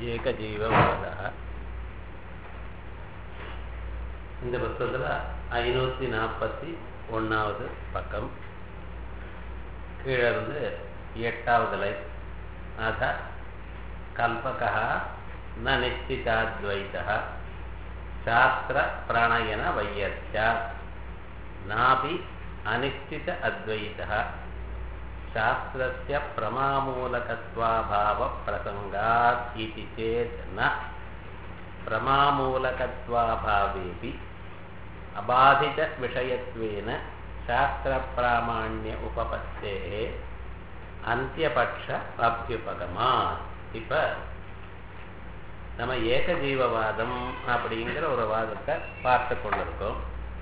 ஏகஜீவவாதः இந்த புத்தகத்தில் ஐநூற்றி நாற்பத்தி ஒன்றாவது பக்கம் கீழே இருந்து எட்டாவது லைன் அத கல்பகா ந நிச்சிதாத்வைதः சாஸ்திர பிரணயன வையர்ச்சாத் நாபி அனிश्चित अद्वैतः शास्त्रस्य प्रमामूलकत्वाभावप्रसङ्गात् इति चेत् न प्रमामूलकत्वाभावेऽपि अबाधितविषयत्वेन शास्त्रप्रामाण्य उपपत्तेः அந்தியபட்ச அபியுபகமாத் இப்போ நம்ம ஏகஜீவவாதம் அப்படிங்கிற ஒரு வாதத்தை பார்த்து கொண்டிருக்கோம்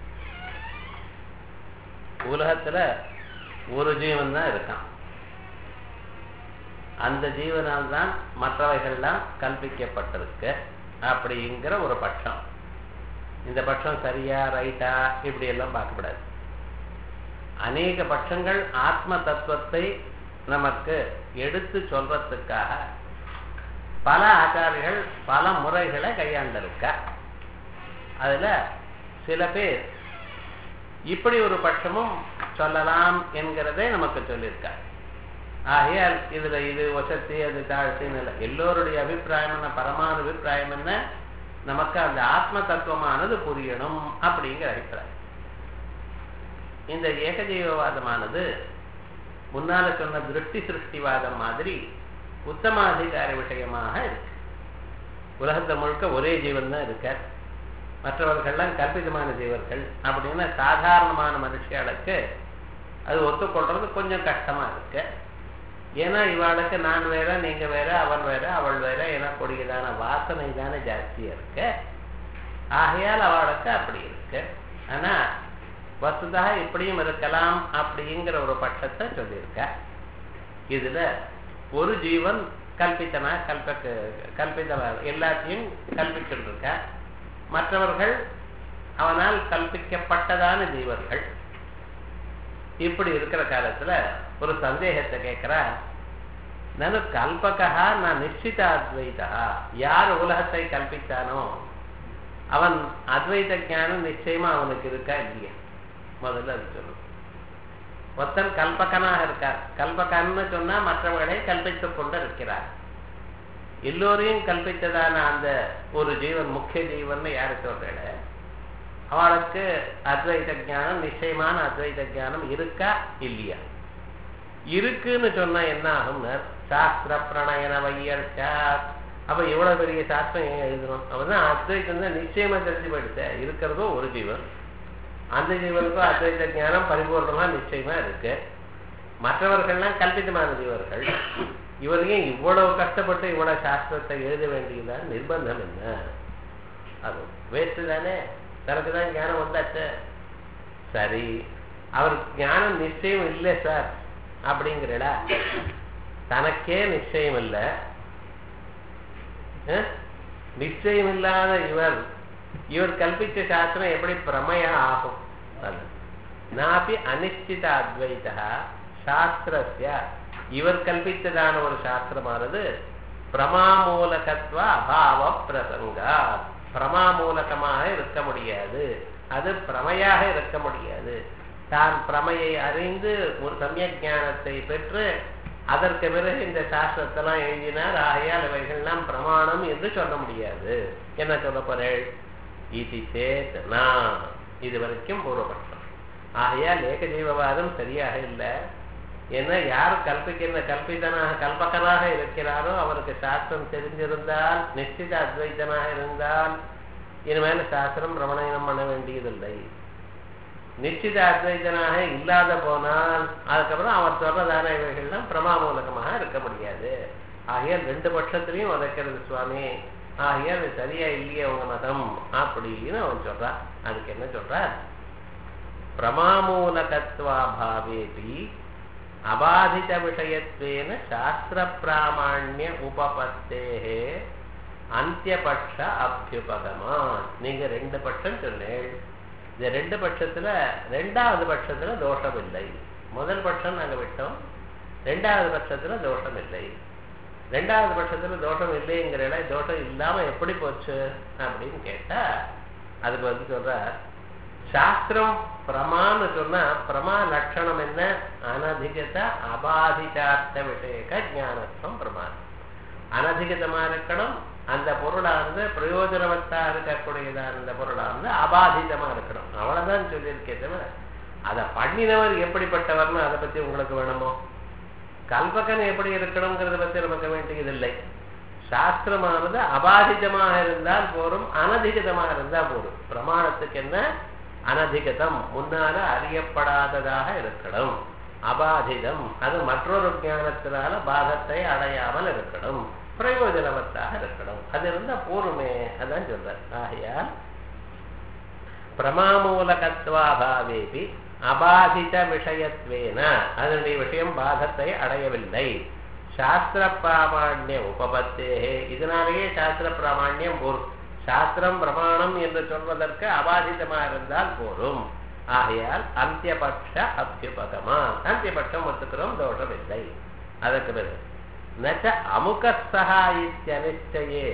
உலகத்துல ஒரு ஜீவன் தான் இருக்கான் அந்த ஜீவனால் தான் மற்றவைகள்லாம் கல்பிக்கப்பட்டிருக்கு அப்படிங்கிற ஒரு பட்சம் இந்த பட்சம் சரியா ரைட்டா இப்படி எல்லாம் பார்க்கப்படாது அநேக பட்சங்கள் ஆத்ம தத்துவத்தை நமக்கு எடுத்து சொல்றதுக்காக பல ஆச்சாரிகள் பல முறைகளை கையாண்டிருக்க அதுல சில பேர் இப்படி ஒரு பட்சமும் சொல்லலாம் என்கிறதே நமக்கு சொல்லியிருக்கார் ஆகையால் இதுல இது வசத்தி அது தாழ்த்தின்னு இல்லை எல்லோருடைய அபிப்பிராயம் என்ன பரமான அபிப்பிராயம் என்ன நமக்கு அந்த ஆத்ம தத்துவமானது புரியணும் அப்படிங்கிற அபிப்பிராயம் இந்த ஏகஜீவவாதமானது முன்னால சொன்ன திருஷ்டி சிருஷ்டிவாதம் மாதிரி உத்தமாதிகார விஷயமாக இருக்கு உலகத்தை முழுக்க ஒரே ஜீவன் தான் இருக்கார் மற்றவர்கள்லாம் கற்பிதமான ஜீவர்கள் அப்படின்னு சாதாரணமான மனுஷர்களுக்கு அது ஒத்துக்கொள்றது கொஞ்சம் கஷ்டமா இருக்கு ஏன்னா இவாளுக்கு நான் வேற நீங்க வேற அவன் வேற அவள் வேற எனக்கூடியதான வாசனை தானே ஜாஸ்தியா இருக்கு ஆகையால் அவளுக்கு அப்படி இருக்கு ஆனா வசுதா இப்படியும் இருக்கலாம் அப்படிங்கிற ஒரு பட்சத்தை சொல்லியிருக்க இதுல ஒரு ஜீவன் கல்பித்தனா கல்ப கல்பித்த எல்லாத்தையும் கல்பிச்சுட்டு இருக்க மற்றவர்கள் அவனால் கல்பிக்கப்பட்டதான ஜீவர்கள் இப்படி இருக்கிற காலத்துல ஒரு சந்தேகத்தை கேட்கிறா நனு கல்பகா நான் நிச்சித அத்வைதா யார் உலகத்தை கல்பித்தானோ அவன் அத்வைத ஞானம் நிச்சயமா அவனுக்கு இருக்கா இல்லையா முதல்ல அது சொல்லணும் ஒருத்தன் கல்பகனாக இருக்கார் கல்பகன்னு சொன்னா மற்றவர்களை கல்பித்துக் கொண்டு இருக்கிறார் எல்லோரையும் கல்பித்ததான அந்த ஒரு ஜீவன் முக்கிய ஜீவன் யாரு சொல்றேன் அவளுக்கு அத்வைத ஜானம் நிச்சயமான அத்வைத ஜானம் இருக்கா இல்லையா இருக்குன்னு சொன்னா என்ன ஆகும்னா சாஸ்திர பிரணயன வையர்ச்சா அப்ப இவ்வளவு பெரிய சாஸ்திரம் ஏன் எழுதணும் அவதான் அத்வைத்தம் தான் நிச்சயமா தெரிஞ்சு போயிடுச்ச இருக்கிறதோ ஒரு ஜீவன் அந்த ஜீவனுக்கும் அத்வைத ஞானம் பரிபூர்ணமா நிச்சயமா இருக்கு மற்றவர்கள்லாம் கல்பிதமான ஜீவர்கள் இவரையும் இவ்வளவு கஷ்டப்பட்டு இவ்வளவு சாஸ்திரத்தை எழுத வேண்டியதான் நிர்பந்தம் என்ன அது வேஸ்ட் தானே தனக்கு தான் ஞானம் வந்தாச்சு சரி அவர் ஞானம் நிச்சயம் இல்லை சார் அப்படிங்கிறடா தனக்கே நிச்சயம் இல்லை நிச்சயம் இல்லாத இவர் இவர் கல்பிச்ச சாஸ்திரம் எப்படி பிரமய ஆகும் நாப்பி அனிச்சித அத்வைதா சாஸ்திரஸ்ய இவர் கல்பித்ததான ஒரு சாஸ்திரமானது பிரமாமூலகத்துவ அபாவ பிரசங்கா பிரமாமூலகமாக இருக்க முடியாது அது பிரமையாக இருக்க முடியாது தான் பிரமையை அறிந்து ஒரு சமய ஞானத்தை பெற்று அதற்கு பிறகு இந்த சாஸ்திரத்தெல்லாம் எழுதினார் ஆகையால் இவைகள்லாம் பிரமாணம் என்று சொல்ல முடியாது என்ன சொல்ல போறேள் இது சேத் நான் இது வரைக்கும் பூர்வபட்சம் ஆகையால் ஏகஜீவவாதம் சரியாக இல்லை ஏன்னா யார் கல்பிக்கிற கல்பிதனாக கல்பகனாக இருக்கிறாரோ அவருக்கு சாஸ்திரம் தெரிஞ்சிருந்தால் நிச்சித அத்வைத்தனாக இருந்தால் இனிமேல் சாஸ்திரம் பிரமணயம் பண்ண வேண்டியதில்லை நிச்சித அத்வைத்தனாக இல்லாத போனால் அதுக்கப்புறம் அவர் சொல்றதான இவைகள்லாம் பிரமாமூலகமாக இருக்க முடியாது ஆகையால் ரெண்டு பட்சத்திலையும் உதைக்கிறது சுவாமி ஆகையால் சரியா இல்லையே உங்க மதம் அப்படின்னு அவன் சொல்றான் அதுக்கு என்ன சொல்றார் பிரமாமூலகத்வாபாவேபி அபாதித விஷயத்வேன சாஸ்திர பிராமணிய உபபத்தேகே அந்தியபட்ச அபியுபகமா நீங்க ரெண்டு பட்சம் சொன்னேன் இந்த ரெண்டு பட்சத்துல ரெண்டாவது பட்சத்துல தோஷம் இல்லை முதல் பட்சம் நாங்க விட்டோம் ரெண்டாவது பட்சத்துல தோஷம் இல்லை ரெண்டாவது பட்சத்துல தோஷம் இல்லைங்கிற இடம் தோஷம் இல்லாம எப்படி போச்சு அப்படின்னு கேட்டா அதுக்கு வந்து சொல்ற சாஸ்திரம் பிரமான்னு சொன்னா பிரமா லட்சணம் என்ன அனதிகத அபாதிதார்த்த விஷயக்க ஞானத்துவம் பிரமாணம் அனதிகதமா இருக்கணும் அந்த பொருளானது பிரயோஜனவத்தா இருக்கக்கூடியதா அந்த பொருளானது அபாதிதமா இருக்கணும் அவ்வளவுதான் சொல்லியிருக்கே தவிர அதை பண்ணினவர் எப்படிப்பட்டவர்னு அதை பத்தி உங்களுக்கு வேணுமோ கல்பகன் எப்படி இருக்கணுங்கிறத பத்தி நமக்கு வேண்டியதில்லை சாஸ்திரமானது அபாதிதமாக இருந்தால் போரும் அனதிகதமாக இருந்தால் போரும் பிரமாணத்துக்கு என்ன அனதிகதம் முன்னால அறியப்படாததாக இருக்கணும் அபாதிதம் அது மற்றொரு ஞானத்தினால பாதத்தை அடையாமல் இருக்கணும் பிரயோஜனவத்தாக இருக்கணும் அது இருந்தா போருமே அதான் சொல்ற ஆகையால் பிரமாமூலகத்வாபாவேபி அபாதித விஷயத்வேன அதனுடைய விஷயம் பாதத்தை அடையவில்லை சாஸ்திர பிராமாண்ய உபபத்தேகே இதனாலேயே சாஸ்திர பிராமாண்யம் போரும் சாஸ்திரம் பிரமாணம் என்று சொல்வதற்கு அபாதிதமா இருந்தால் போரும் ஆகையால் அந்தியபட்ச அபியுபகமா அந்தியபட்சம் ஒத்துக்கிறோம் தோஷம் இல்லை அதற்கு பிறகு நச்ச அமுகஸ்தகா இத்தியனிச்சயே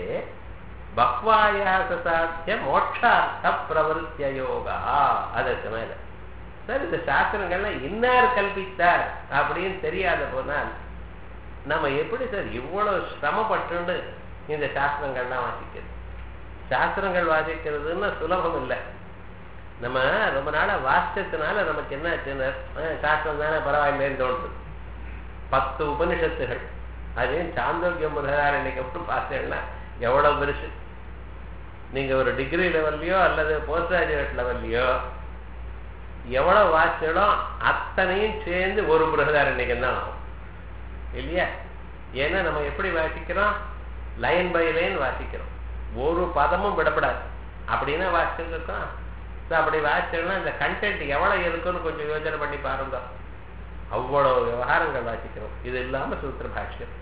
பக்வாயாசாத்திய மோட்சார்த்த பிரவருத்திய யோகா அதற்கு மேல சார் இந்த சாஸ்திரங்கள்லாம் இன்னார் கல்பித்தார் அப்படின்னு தெரியாத போனால் நம்ம எப்படி சார் இவ்வளவு சிரமப்பட்டு இந்த சாஸ்திரங்கள்லாம் வாசிக்கிறது சாஸ்திரங்கள் வாசிக்கிறதுன்னு சுலபம் இல்லை நம்ம ரொம்ப நாளா வாசிச்சதுனால நமக்கு என்ன ஆச்சுன்னு சாஸ்திரம் தானே பரவாயில்லைன்னு தோணுது பத்து உபனிஷத்துகள் அதையும் சாந்தோக்கியம் முதலாரண்யக்கு மட்டும் பார்த்தேன்னா எவ்வளவு பெருசு நீங்க ஒரு டிகிரி லெவல்லையோ அல்லது போஸ்ட் கிராஜுவேட் லெவல்லையோ எவ்வளவு வாசிச்சோ அத்தனையும் சேர்ந்து ஒரு பிரகதாரண்யக்கம் தான் ஆகும் இல்லையா ஏன்னா நம்ம எப்படி வாசிக்கிறோம் லைன் பை லைன் வாசிக்கிறோம் ஒரு பதமும் விடப்படாது அப்படின்னா வாசிச்சுட்டு இருக்கோம் அப்படி வாசிச்சோம்னா இந்த கண்டென்ட் எவ்வளவு இருக்குன்னு கொஞ்சம் யோசனை பண்ணி பாருங்க அவ்வளவு விவகாரங்கள் வாசிக்கிறோம் இது இல்லாம சூத்திர பாஷ்யம்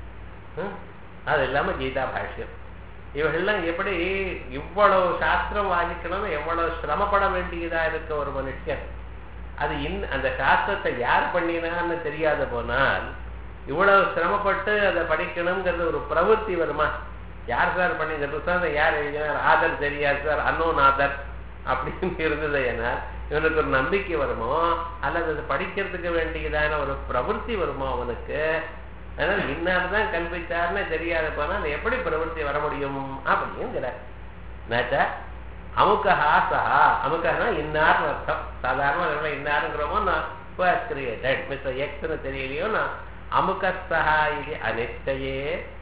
அது இல்லாம கீதா பாஷ்யம் இவர்கள்லாம் எப்படி இவ்வளவு சாஸ்திரம் வாசிக்கணும்னு எவ்வளவு சிரமப்பட வேண்டியதா இருக்க ஒரு மனுஷன் அது இன் அந்த சாஸ்திரத்தை யார் பண்ணினான்னு தெரியாத போனால் இவ்வளவு சிரமப்பட்டு அதை படிக்கணுங்கிறது ஒரு பிரவೃತ್ತಿ வருமா யார் சார் பண்ணி இந்த புத்தகத்தை யார் எழுதினார் ஆதர் தெரியாது சார் அன்னோன் ஆதர் அப்படின்னு இருந்தது ஏன்னா இவனுக்கு ஒரு நம்பிக்கை வருமோ அல்லது அது படிக்கிறதுக்கு வேண்டியதான ஒரு பிரவೃತ್ತಿ வருமோ அவனுக்கு அதனால இன்னார் தான் கல்பித்தார்னு தெரியாத போனால் எப்படி பிரவೃತ್ತಿ வர முடியும் அப்படிங்கிற நச்ச அமுகஹா சஹா அமுகனா இன்னார்னு அர்த்தம் சாதாரண இன்னாருங்கிறோமோ நான் கிரியேட்டட் மிஸ்டர் எக்ஸ்னு தெரியலையோ நான் அமுகஸ்தா இது அனிச்சயே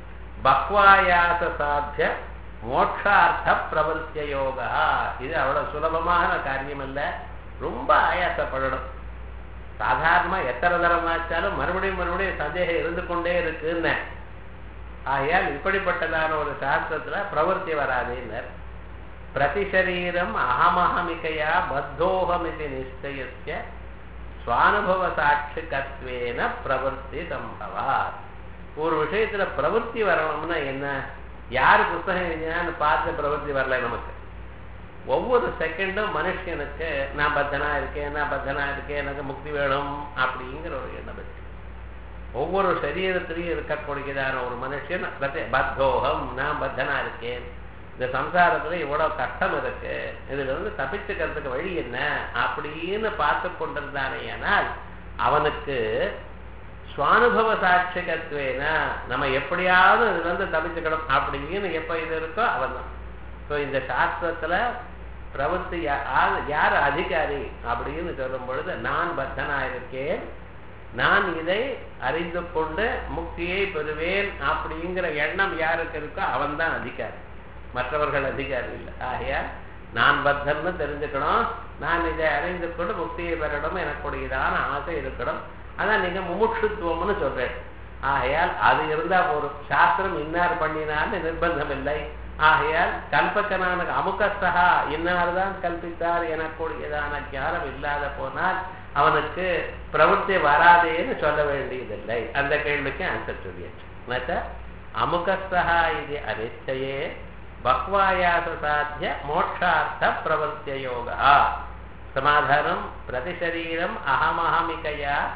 பக்வாயாச சாத்திய மோட்சார்த்த பிரவருத்திய யோகா இது அவ்வளவு சுலபமான காரியம் அல்ல ரொம்ப ஆயாசப்படணும் சாதாரணமா எத்தனை தரம் ஆச்சாலும் மறுபடியும் மறுபடியும் சந்தேகம் இருந்து கொண்டே இருக்குன்னு ஆகையால் இப்படிப்பட்டதான ஒரு சாஸ்திரத்துல பிரவருத்தி வராதுன்னர் பிரதிசரீரம் அகமஹமிகையா பத்தோகமிதி நிச்சயசிய சுவானுபவ சாட்சிகத்வேன பிரவருத்தி சம்பவா ஒரு விஷயத்துல பிரவருத்தி வரணும்னா என்ன யார் புஸ்தகம் எழுதினான்னு பார்த்து பிரவருத்தி வரல நமக்கு ஒவ்வொரு செகண்டும் மனுஷனுக்கு நான் பத்தனா இருக்கேன் நான் பத்தனா இருக்கேன் எனக்கு முக்தி வேணும் அப்படிங்கிற ஒரு எண்ணம் இருக்கு ஒவ்வொரு சரீரத்திலையும் இருக்கக்கூடியதான ஒரு மனுஷன் பத்தோகம் நான் பத்தனா இருக்கேன் இந்த சம்சாரத்துல இவ்வளவு கஷ்டம் இருக்கு இதுல இருந்து தப்பிச்சுக்கிறதுக்கு வழி என்ன அப்படின்னு பார்த்து கொண்டிருந்தானே ஆனால் அவனுக்கு சுவானுபவ சாட்சிகத்துவேன நம்ம எப்படியாவது இதுல இருந்து தப்பிச்சுக்கணும் அப்படின்னு எப்ப இது இருக்கோ அவன் தான் ஸோ இந்த சாஸ்திரத்துல பிரவൃத்தி யார் அதிகாரி அப்படின்னு சொல்லும் பொழுது நான் பத்தனா இருக்கேன் நான் இதை அறிந்து கொண்டு முக்தியை பெறுவேன் அப்படிங்கிற எண்ணம் யாருக்கு இருக்கோ அவன் தான் அதிகாரி மற்றவர்கள் அதிகாரி இல்லை ஆகையால் நான் பத்தன்னு தெரிஞ்சுக்கணும் நான் இதை அறிந்து கொண்டு முக்தியை பெறணும் எனக்குடையதான ஆசை இருக்கணும் அதான் நீங்க முமுட்சுத்துவம்னு சொல்றேன் ஆகையால் அது இருந்தா போதும் சாஸ்திரம் இன்னார் பண்ணினான்னு நிர்பந்தம் இல்லை ஆகையால் கல்பக்கனான அமுகஸ்தகா இன்னார் தான் கல்பித்தார் எனக்கூடியதான ஞானம் இல்லாத போனால் அவனுக்கு பிரவൃத்தி வராதேன்னு சொல்ல வேண்டியதில்லை அந்த கேள்விக்கு ஆன்சர் சொல்லியாச்சு அமுகஸ்தகா இது அனிச்சயே பக்வாயாச சாத்திய மோட்சார்த்த பிரவர்த்திய யோகா சமாதானம் பிரதிசரீரம் அகமஹமிகையா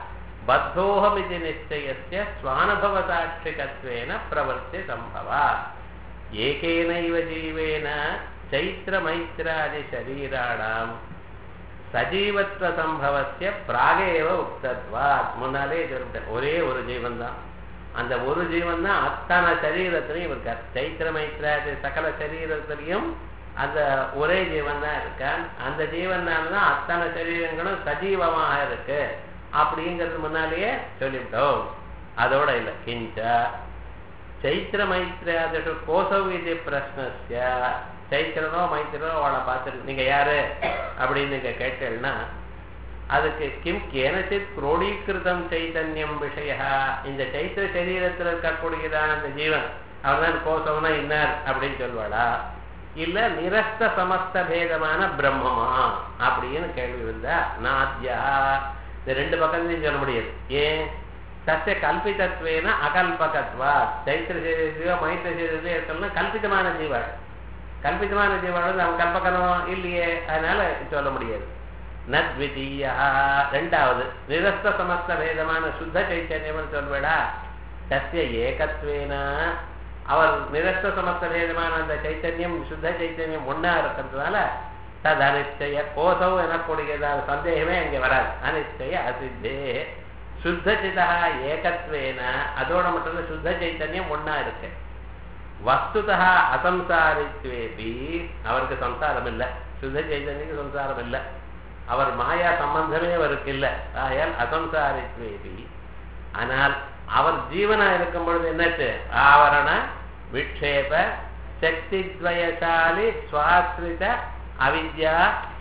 பத்தோகமிதி நிச்சயஸ்ய ஸ்வானுபவசாட்சிகத்வேன பிரவர்த்தி சம்பவா ஏகேனைவ ஜீவேன சைத்திரமைத்ராதி சரீராணாம் சஜீவத்வ சம்பவசிய பிராகேவ உக்தத்வாத் முன்னாலே சொல்லிட்டேன் ஒரே ஒரு ஜீவன் தான் அந்த ஒரு ஜீவன் தான் அத்தனை சரீரத்திலையும் இருக்கார் சைத்திர மைத்ராதி சகல சரீரத்திலையும் அந்த ஒரே ஜீவன் தான் இருக்கான் அந்த ஜீவனால தான் அத்தனை சரீரங்களும் சஜீவமாக இருக்கு அப்படிங்கிறது முன்னாலேயே சொல்லிவிட்டோம் அதோட இல்லை கிஞ்ச சைத்திர மைத்ராதிஷு கோசவ் இது பிரஸ்னஸ்ய சைத்திரனோ மைத்திரனோ அவளை பார்த்துட்டு நீங்க யாரு அப்படின்னு நீங்க கேட்டேன்னா அதுக்கு கிம் கேனச்சித் குரோடீகிருதம் சைத்தன்யம் விஷய இந்த சைத்திர சரீரத்தில் இருக்கக்கூடியதான அந்த ஜீவன் அவர்தான் கோசவனா இன்னார் அப்படின்னு சொல்வாளா இல்ல நிரஸ்த சமஸ்த பேதமான பிரம்மமா அப்படின்னு கேள்வி வந்தா நாத்யா இந்த ரெண்டு பக்கத்துலையும் சொல்ல முடியாது ஏன் சத்திய கல்பிதத்வேன அகல்பகத்வா சைத்திர சரீரத்தையோ மைத்திர சரீரத்தையோ இருக்கணும்னா கல்பிதமான ஜீவன் கல்பிதமான ஜீவன் வந்து அவன் கல்பகனம் இல்லையே அதனால சொல்ல முடியாது நத்விதீயா ரெண்டாவது நிரஸ்த சமஸ்த பேதமான சுத்த சைத்தன்யம் சொல்வேடா சத்திய ஏகத்வேன அவர் நிரஸ்த சமஸ்த பேதமான அந்த சைத்தன்யம் சுத்த சைத்தன்யம் ஒன்னா இருக்கிறதுனால தது அனிச்சய கோசம் எனக்கூடியதான சந்தேகமே அங்கே வராது அனிச்சய அசித்தே சுத்த சிதா ஏகத்வேன அதோட மட்டும் இல்ல சுத்த சைத்தன்யம் ஒன்னா இருக்கு வஸ்துதா அசம்சாரித்வேபி அவருக்கு சம்சாரம் இல்லை சுத்த சைத்தன்யக்கு சம்சாரம் இல்லை அவர் மாயா சம்பந்தமே அவருக்கு இல்லை ஆயால் அசம்சாரித்வேபி ஆனால் அவர் ஜீவனா இருக்கும் பொழுது என்னச்சு ஆவரண விக்ஷேப சக்தித்வயசாலி சுவாசிரித அவித்யா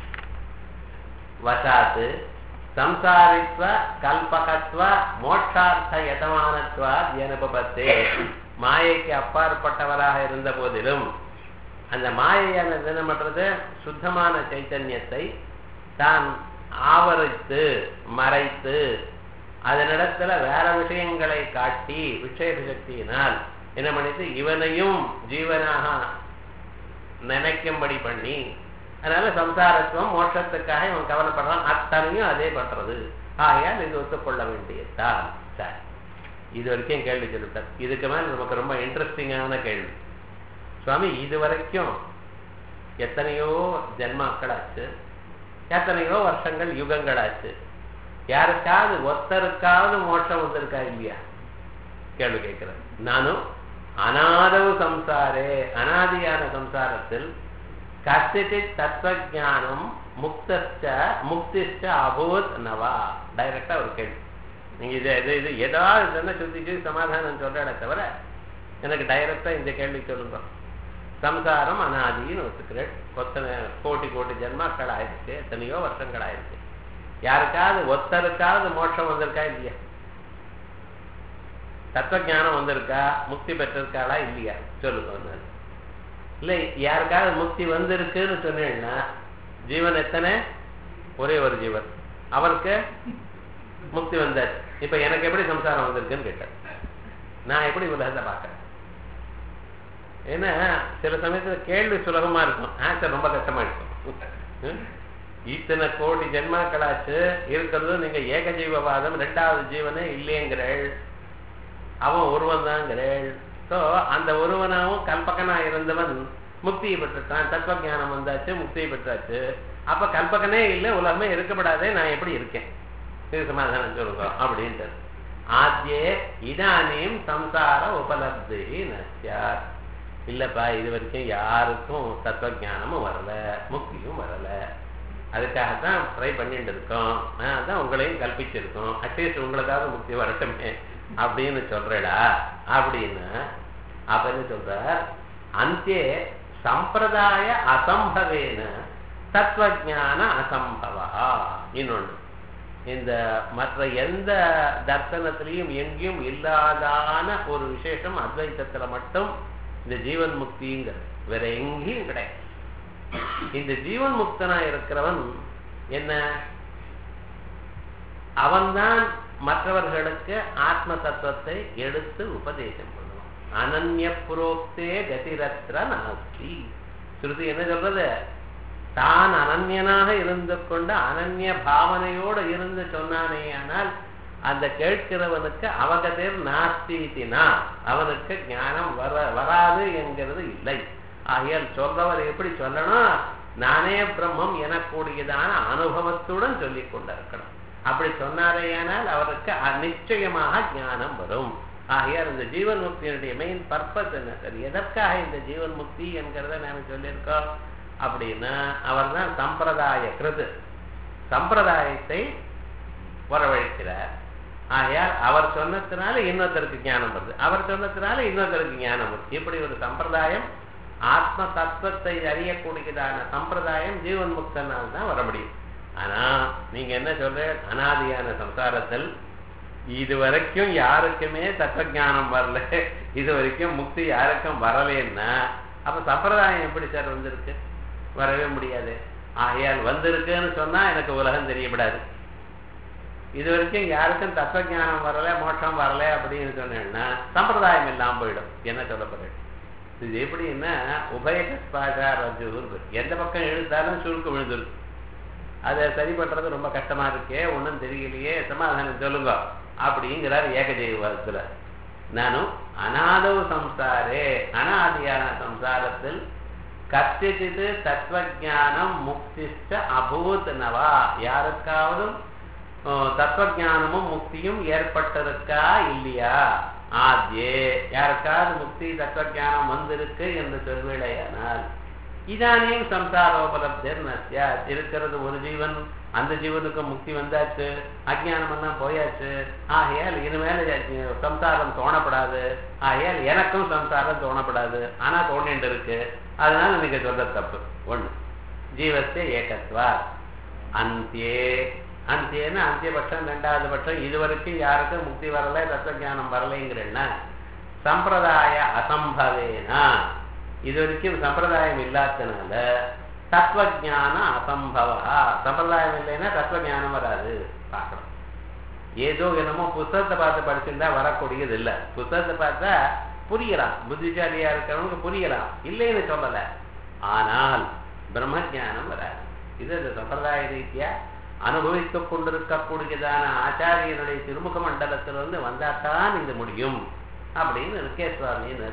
வசாத்து சம்சாரித்வ கல்பகத்வ மோட்சார்த்த யதமானத்வா அனுபவத்தே மாயைக்கு அப்பாற்பட்டவராக இருந்த போதிலும் அந்த மாயையானது என்ன பண்றது சுத்தமான சைத்தன்யத்தை தான் ஆவரித்து மறைத்து அதனிடத்துல வேற விஷயங்களை காட்டி விட்சேப சக்தியினால் என்ன பண்ணிட்டு இவனையும் ஜீவனாக நினைக்கும்படி பண்ணி அதனால சம்சாரத்துவம் மோட்சத்துக்காக இவன் கவலைப்படுறான் அத்தனையும் அதே பண்றது ஆகையால் இது ஒத்துக்கொள்ள வேண்டியதுதான் சரி இது வரைக்கும் கேள்வி சொல்லிட்டார் இதுக்கு மேல நமக்கு ரொம்ப இன்ட்ரெஸ்டிங்கான கேள்வி சுவாமி இது வரைக்கும் எத்தனையோ ஜென்மாக்கள் ஆச்சு எத்தனையோ வருஷங்கள் யுகங்கள் ஆச்சு யாருக்காவது ஒருத்தருக்காவது மோட்சம் வந்திருக்கா இல்லையா கேள்வி கேட்கிறேன் நானும் அனாதவு சம்சாரே அனாதியான சம்சாரத்தில் கசிதி தத்துவஜானம் முக்தஸ்ட முக்திஷ்ட அபூத் நவா டைரக்டா ஒரு கேள்வி நீங்க இது இது இது ஏதாவது சொன்ன சுத்திக்கு சமாதானம் சொல்றேட தவிர எனக்கு டைரக்டா இந்த கேள்வி சொல்லுங்க சம்சாரம் அனாதின்னு ஒத்துக்கிறேன் ஒத்தனை கோட்டி கோட்டி ஜென்மாக்கள் ஆயிருக்கு எத்தனையோ வருஷங்கள் ஆயிருக்கு யாருக்காவது ஒத்தருக்காவது மோட்சம் வந்திருக்கா இல்லையா தத்துவஜானம் வந்திருக்கா முக்தி பெற்றிருக்காளா இல்லையா சொல்லுங்க இல்லை யாருக்காவது முக்தி வந்திருக்குன்னு சொன்னேன்னா ஜீவன் எத்தனை ஒரே ஒரு ஜீவன் அவருக்கு முக்தி வந்தாச்சு இப்ப எனக்கு எப்படி சம்சாரம் வந்திருக்குன்னு கேட்டேன் நான் எப்படி உலகத்தை பார்க்கறேன் ஏன்னா சில சமயத்துல கேள்வி சுலபமா இருக்கும் ஆன்சர் ரொம்ப கஷ்டமா இருக்கும் இத்தனை கோடி ஜென்மாக்களாச்சு இருக்கிறது நீங்க ஏகஜீவவாதம் ரெண்டாவது ஜீவனே இல்லையங்கிறள் அவன் ஒருவன் தாங்கிறள் ஸோ அந்த ஒருவனாவும் கல்பகனா இருந்தவன் முக்தியை பெற்றுட்டான் தத்துவஜானம் வந்தாச்சு முக்தியை பெற்றாச்சு அப்ப கல்பகனே இல்லை உலகமே இருக்கப்படாதே நான் எப்படி இருக்கேன் இது சமாதானம் சொல்லுங்க அப்படின்ட்டு ஆத்தியே இதானியும் சம்சார உபலப்தி நசியார் இல்லப்பா இது வரைக்கும் யாருக்கும் தத்துவஜானமும் வரல முக்தியும் வரல அதுக்காகத்தான் ட்ரை பண்ணிட்டு இருக்கோம் அதான் உங்களையும் கல்பிச்சிருக்கோம் அட்லீஸ்ட் உங்களுக்காவது முக்தி வரட்டுமே அப்படின்னு சொல்றடா அப்படின்னு அப்ப என்ன சொல்ற அந்தே சம்பிரதாய அசம்பவேன தத்துவஜான அசம்பவா இன்னொன்று இந்த மற்ற எந்த தர்சனத்திலையும் எங்கேயும் இல்லாதான ஒரு விசேஷம் அத்வைத்தத்துல மட்டும் இந்த ஜீவன் முக்திங்கிறது வேற எங்கேயும் கிடையாது இந்த ஜீவன் முக்தனா இருக்கிறவன் என்ன அவன்தான் மற்றவர்களுக்கு ஆத்ம தத்துவத்தை எடுத்து உபதேசம் பண்ணுவான் அனன்ய புரோக்தே கதிரத்ர நாஸ்தி ஸ்ருதி என்ன சொல்றது தான் அனன்யனாக இருந்து கொண்டு அனன்ய பாவனையோடு இருந்து சொன்னானே ஆனால் அந்த கேட்கிறவனுக்கு அவகதேர் நாஸ்தினா அவனுக்கு ஞானம் வர வராது என்கிறது இல்லை ஆகையால் சொல்றவர் எப்படி சொல்லணும் நானே பிரம்மம் எனக்கூடியதான அனுபவத்துடன் சொல்லிக் கொண்டிருக்கணும் அப்படி சொன்னாரேயானால் அவருக்கு நிச்சயமாக ஞானம் வரும் ஆகையால் இந்த ஜீவன் முக்தியினுடைய மெயின் பர்பஸ் என்ன சார் எதற்காக இந்த ஜீவன் முக்தி என்கிறத நாம சொல்லியிருக்கோம் அப்படின்னா அவர் தான் சம்பிரதாய கிருது சம்பிரதாயத்தை வரவழைக்கிறார் ஆகையால் அவர் சொன்னதுனால இன்னொருத்தருக்கு ஞானம் வருது அவர் சொன்னதுனால இன்னொருத்தருக்கு ஞானம் வருது இப்படி ஒரு சம்பிரதாயம் ஆத்ம தத்துவத்தை அறியக்கூடியதான சம்பிரதாயம் ஜீவன் முக்தனால் தான் வர முடியும் ஆனா நீங்க என்ன சொல்ற அனாதியான சம்சாரத்தில் இது வரைக்கும் யாருக்குமே தத்துவஞானம் வரல இது வரைக்கும் முக்தி யாருக்கும் வரலன்னா அப்ப சம்பிரதாயம் எப்படி சார் வந்திருக்கு வரவே முடியாது ஆகையால் வந்திருக்குன்னு சொன்னா எனக்கு உலகம் தெரியப்படாது இது வரைக்கும் யாருக்கும் தத்துவஞானம் வரல மோட்சம் வரல அப்படின்னு சொன்னேன்னா சம்பிரதாயம் இல்லாம போயிடும் என்ன சொல்லப்படுறது இது எப்படின்னா உபயகஸ்பாஜா ரஜு எந்த பக்கம் எழுத்தாலும் சுருக்கு விழுந்துருக்கு அதை சரி பண்றது ரொம்ப கஷ்டமா இருக்கே ஒன்றும் தெரியலையே சமாதானம் சொல்லுங்க அப்படிங்கிறார் ஏகஜெயவாதத்துல நானும் அநாதவ சம்சாரே அனாதியான சம்சாரத்தில் கத்திச்சித்து தத்துவஜானம் முக்திஷ்ட அபூத் நவா யாருக்காவது தத்துவஜானமும் முக்தியும் ஏற்பட்டிருக்கா இல்லையா ஆத்யே யாருக்காவது முக்தி தத்துவஜானம் வந்திருக்கு என்று சொல்வேடையானால் இதானியும் சம்சாரோபலப்தர் நசியா இருக்கிறது ஒரு ஜீவன் அந்த ஜீவனுக்கு முக்தி வந்தாச்சு அஜ்ஞானம் எல்லாம் போயாச்சு ஆகையால் இனிமேல சம்சாரம் தோணப்படாது ஆகையால் எனக்கும் சம்சாரம் தோணப்படாது ஆனா தோணிட்டு இருக்கு அதனால நீங்க சொல்ற தப்பு ஒண்ணு ஜீவஸ்தே ஏகத்வா அந்தியே அந்தியன்னு அந்தியபட்சம் ரெண்டாவது பட்சம் இது வரைக்கும் யாருக்கும் முக்தி வரல தத்துவஜானம் வரலைங்கிறேன்னா சம்பிரதாய அசம்பவேனா இது வரைக்கும் சம்பிரதாயம் இல்லாதனால தத்துவஜான அசம்பவா சம்பிரதாயம் இல்லைன்னா தத்துவஜானம் வராது பார்க்கணும் ஏதோ என்னமோ புத்தகத்தை பார்த்து படிச்சிருந்தா வரக்கூடியது இல்லை புத்தகத்தை பார்த்தா புரியலாம் புத்திசாலியா இருக்கிறவங்க புரியலாம் இல்லைன்னு சொல்லல ஆனால் பிரம்மஜானம் வராது இது இந்த சம்பிரதாய ரீதியா அனுபவித்துக் கொண்டிருக்கக்கூடியதான ஆச்சாரியனுடைய திருமுக மண்டலத்திலிருந்து வந்தாத்தான் இது முடியும் அப்படின்னு இருக்கே சுவாமி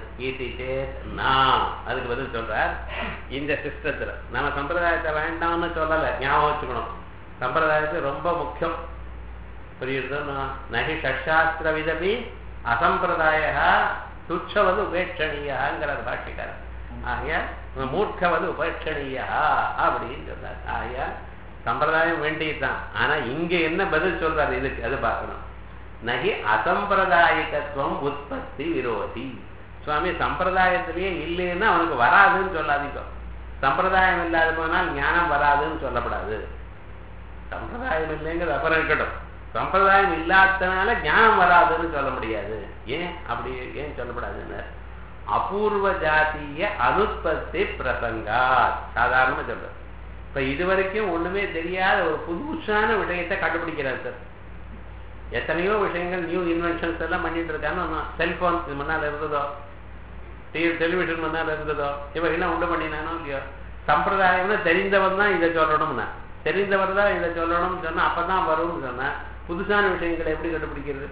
நான் அதுக்கு பதில் சொல்றார் இந்த சிஸ்டத்துல நம்ம சம்பிரதாயத்தை வேண்டாம்னு சொல்லல ஞாபகம் வச்சுக்கணும் சம்பிரதாயத்தை ரொம்ப முக்கியம் புரியுது நகி ஷட்சாஸ்திர விதபி அசம்பிரதாய துச்சவது உபேட்சணீயாங்கிற பாட்டிக்காரர் ஆகையால் மூர்க்கவது உபேட்சணீயா அப்படின்னு சொல்றார் ஆகையால் சம்பிரதாயம் வேண்டியதுதான் ஆனா இங்க என்ன பதில் சொல்றாரு இதுக்கு அது பார்க்கணும் நகி அசம்பிரதாயகத்துவம் உற்பத்தி விரோதி சுவாமி சம்பிரதாயத்திலேயே இல்லைன்னா அவனுக்கு வராதுன்னு சொல்லாதீங்க சம்பிரதாயம் இல்லாத போனால் ஞானம் வராதுன்னு சொல்லப்படாது சம்பிரதாயம் இல்லைங்கிறது அப்புறம் இருக்கட்டும் சம்பிரதாயம் இல்லாதனால ஞானம் வராதுன்னு சொல்ல முடியாது ஏன் அப்படி ஏன் சொல்லப்படாதுன்னு அபூர்வ ஜாத்திய அனுற்பத்தி பிரசங்கா சாதாரணமா சொல்றேன் இப்ப இது வரைக்கும் ஒண்ணுமே தெரியாத ஒரு புதுசான விஷயத்தை கண்டுபிடிக்கிறார் சார் எத்தனையோ விஷயங்கள் நியூ இன்வென்ஷன்ஸ் எல்லாம் பண்ணிட்டு இருக்காங்க செல்போன் இது முன்னால் இருந்ததோ டெலிவிஷன் முன்னால் இருந்ததோ இவன் என்ன உண்டு பண்ணினானோ இல்லையோ சம்பிரதாயம்னா தெரிந்தவன் தான் இதை சொல்லணும்னா தெரிந்தவர் தான் இதை சொல்லணும்னு சொன்னா அப்பதான் வரும்னு சொன்னா புதுசான விஷயங்களை எப்படி கண்டுபிடிக்கிறது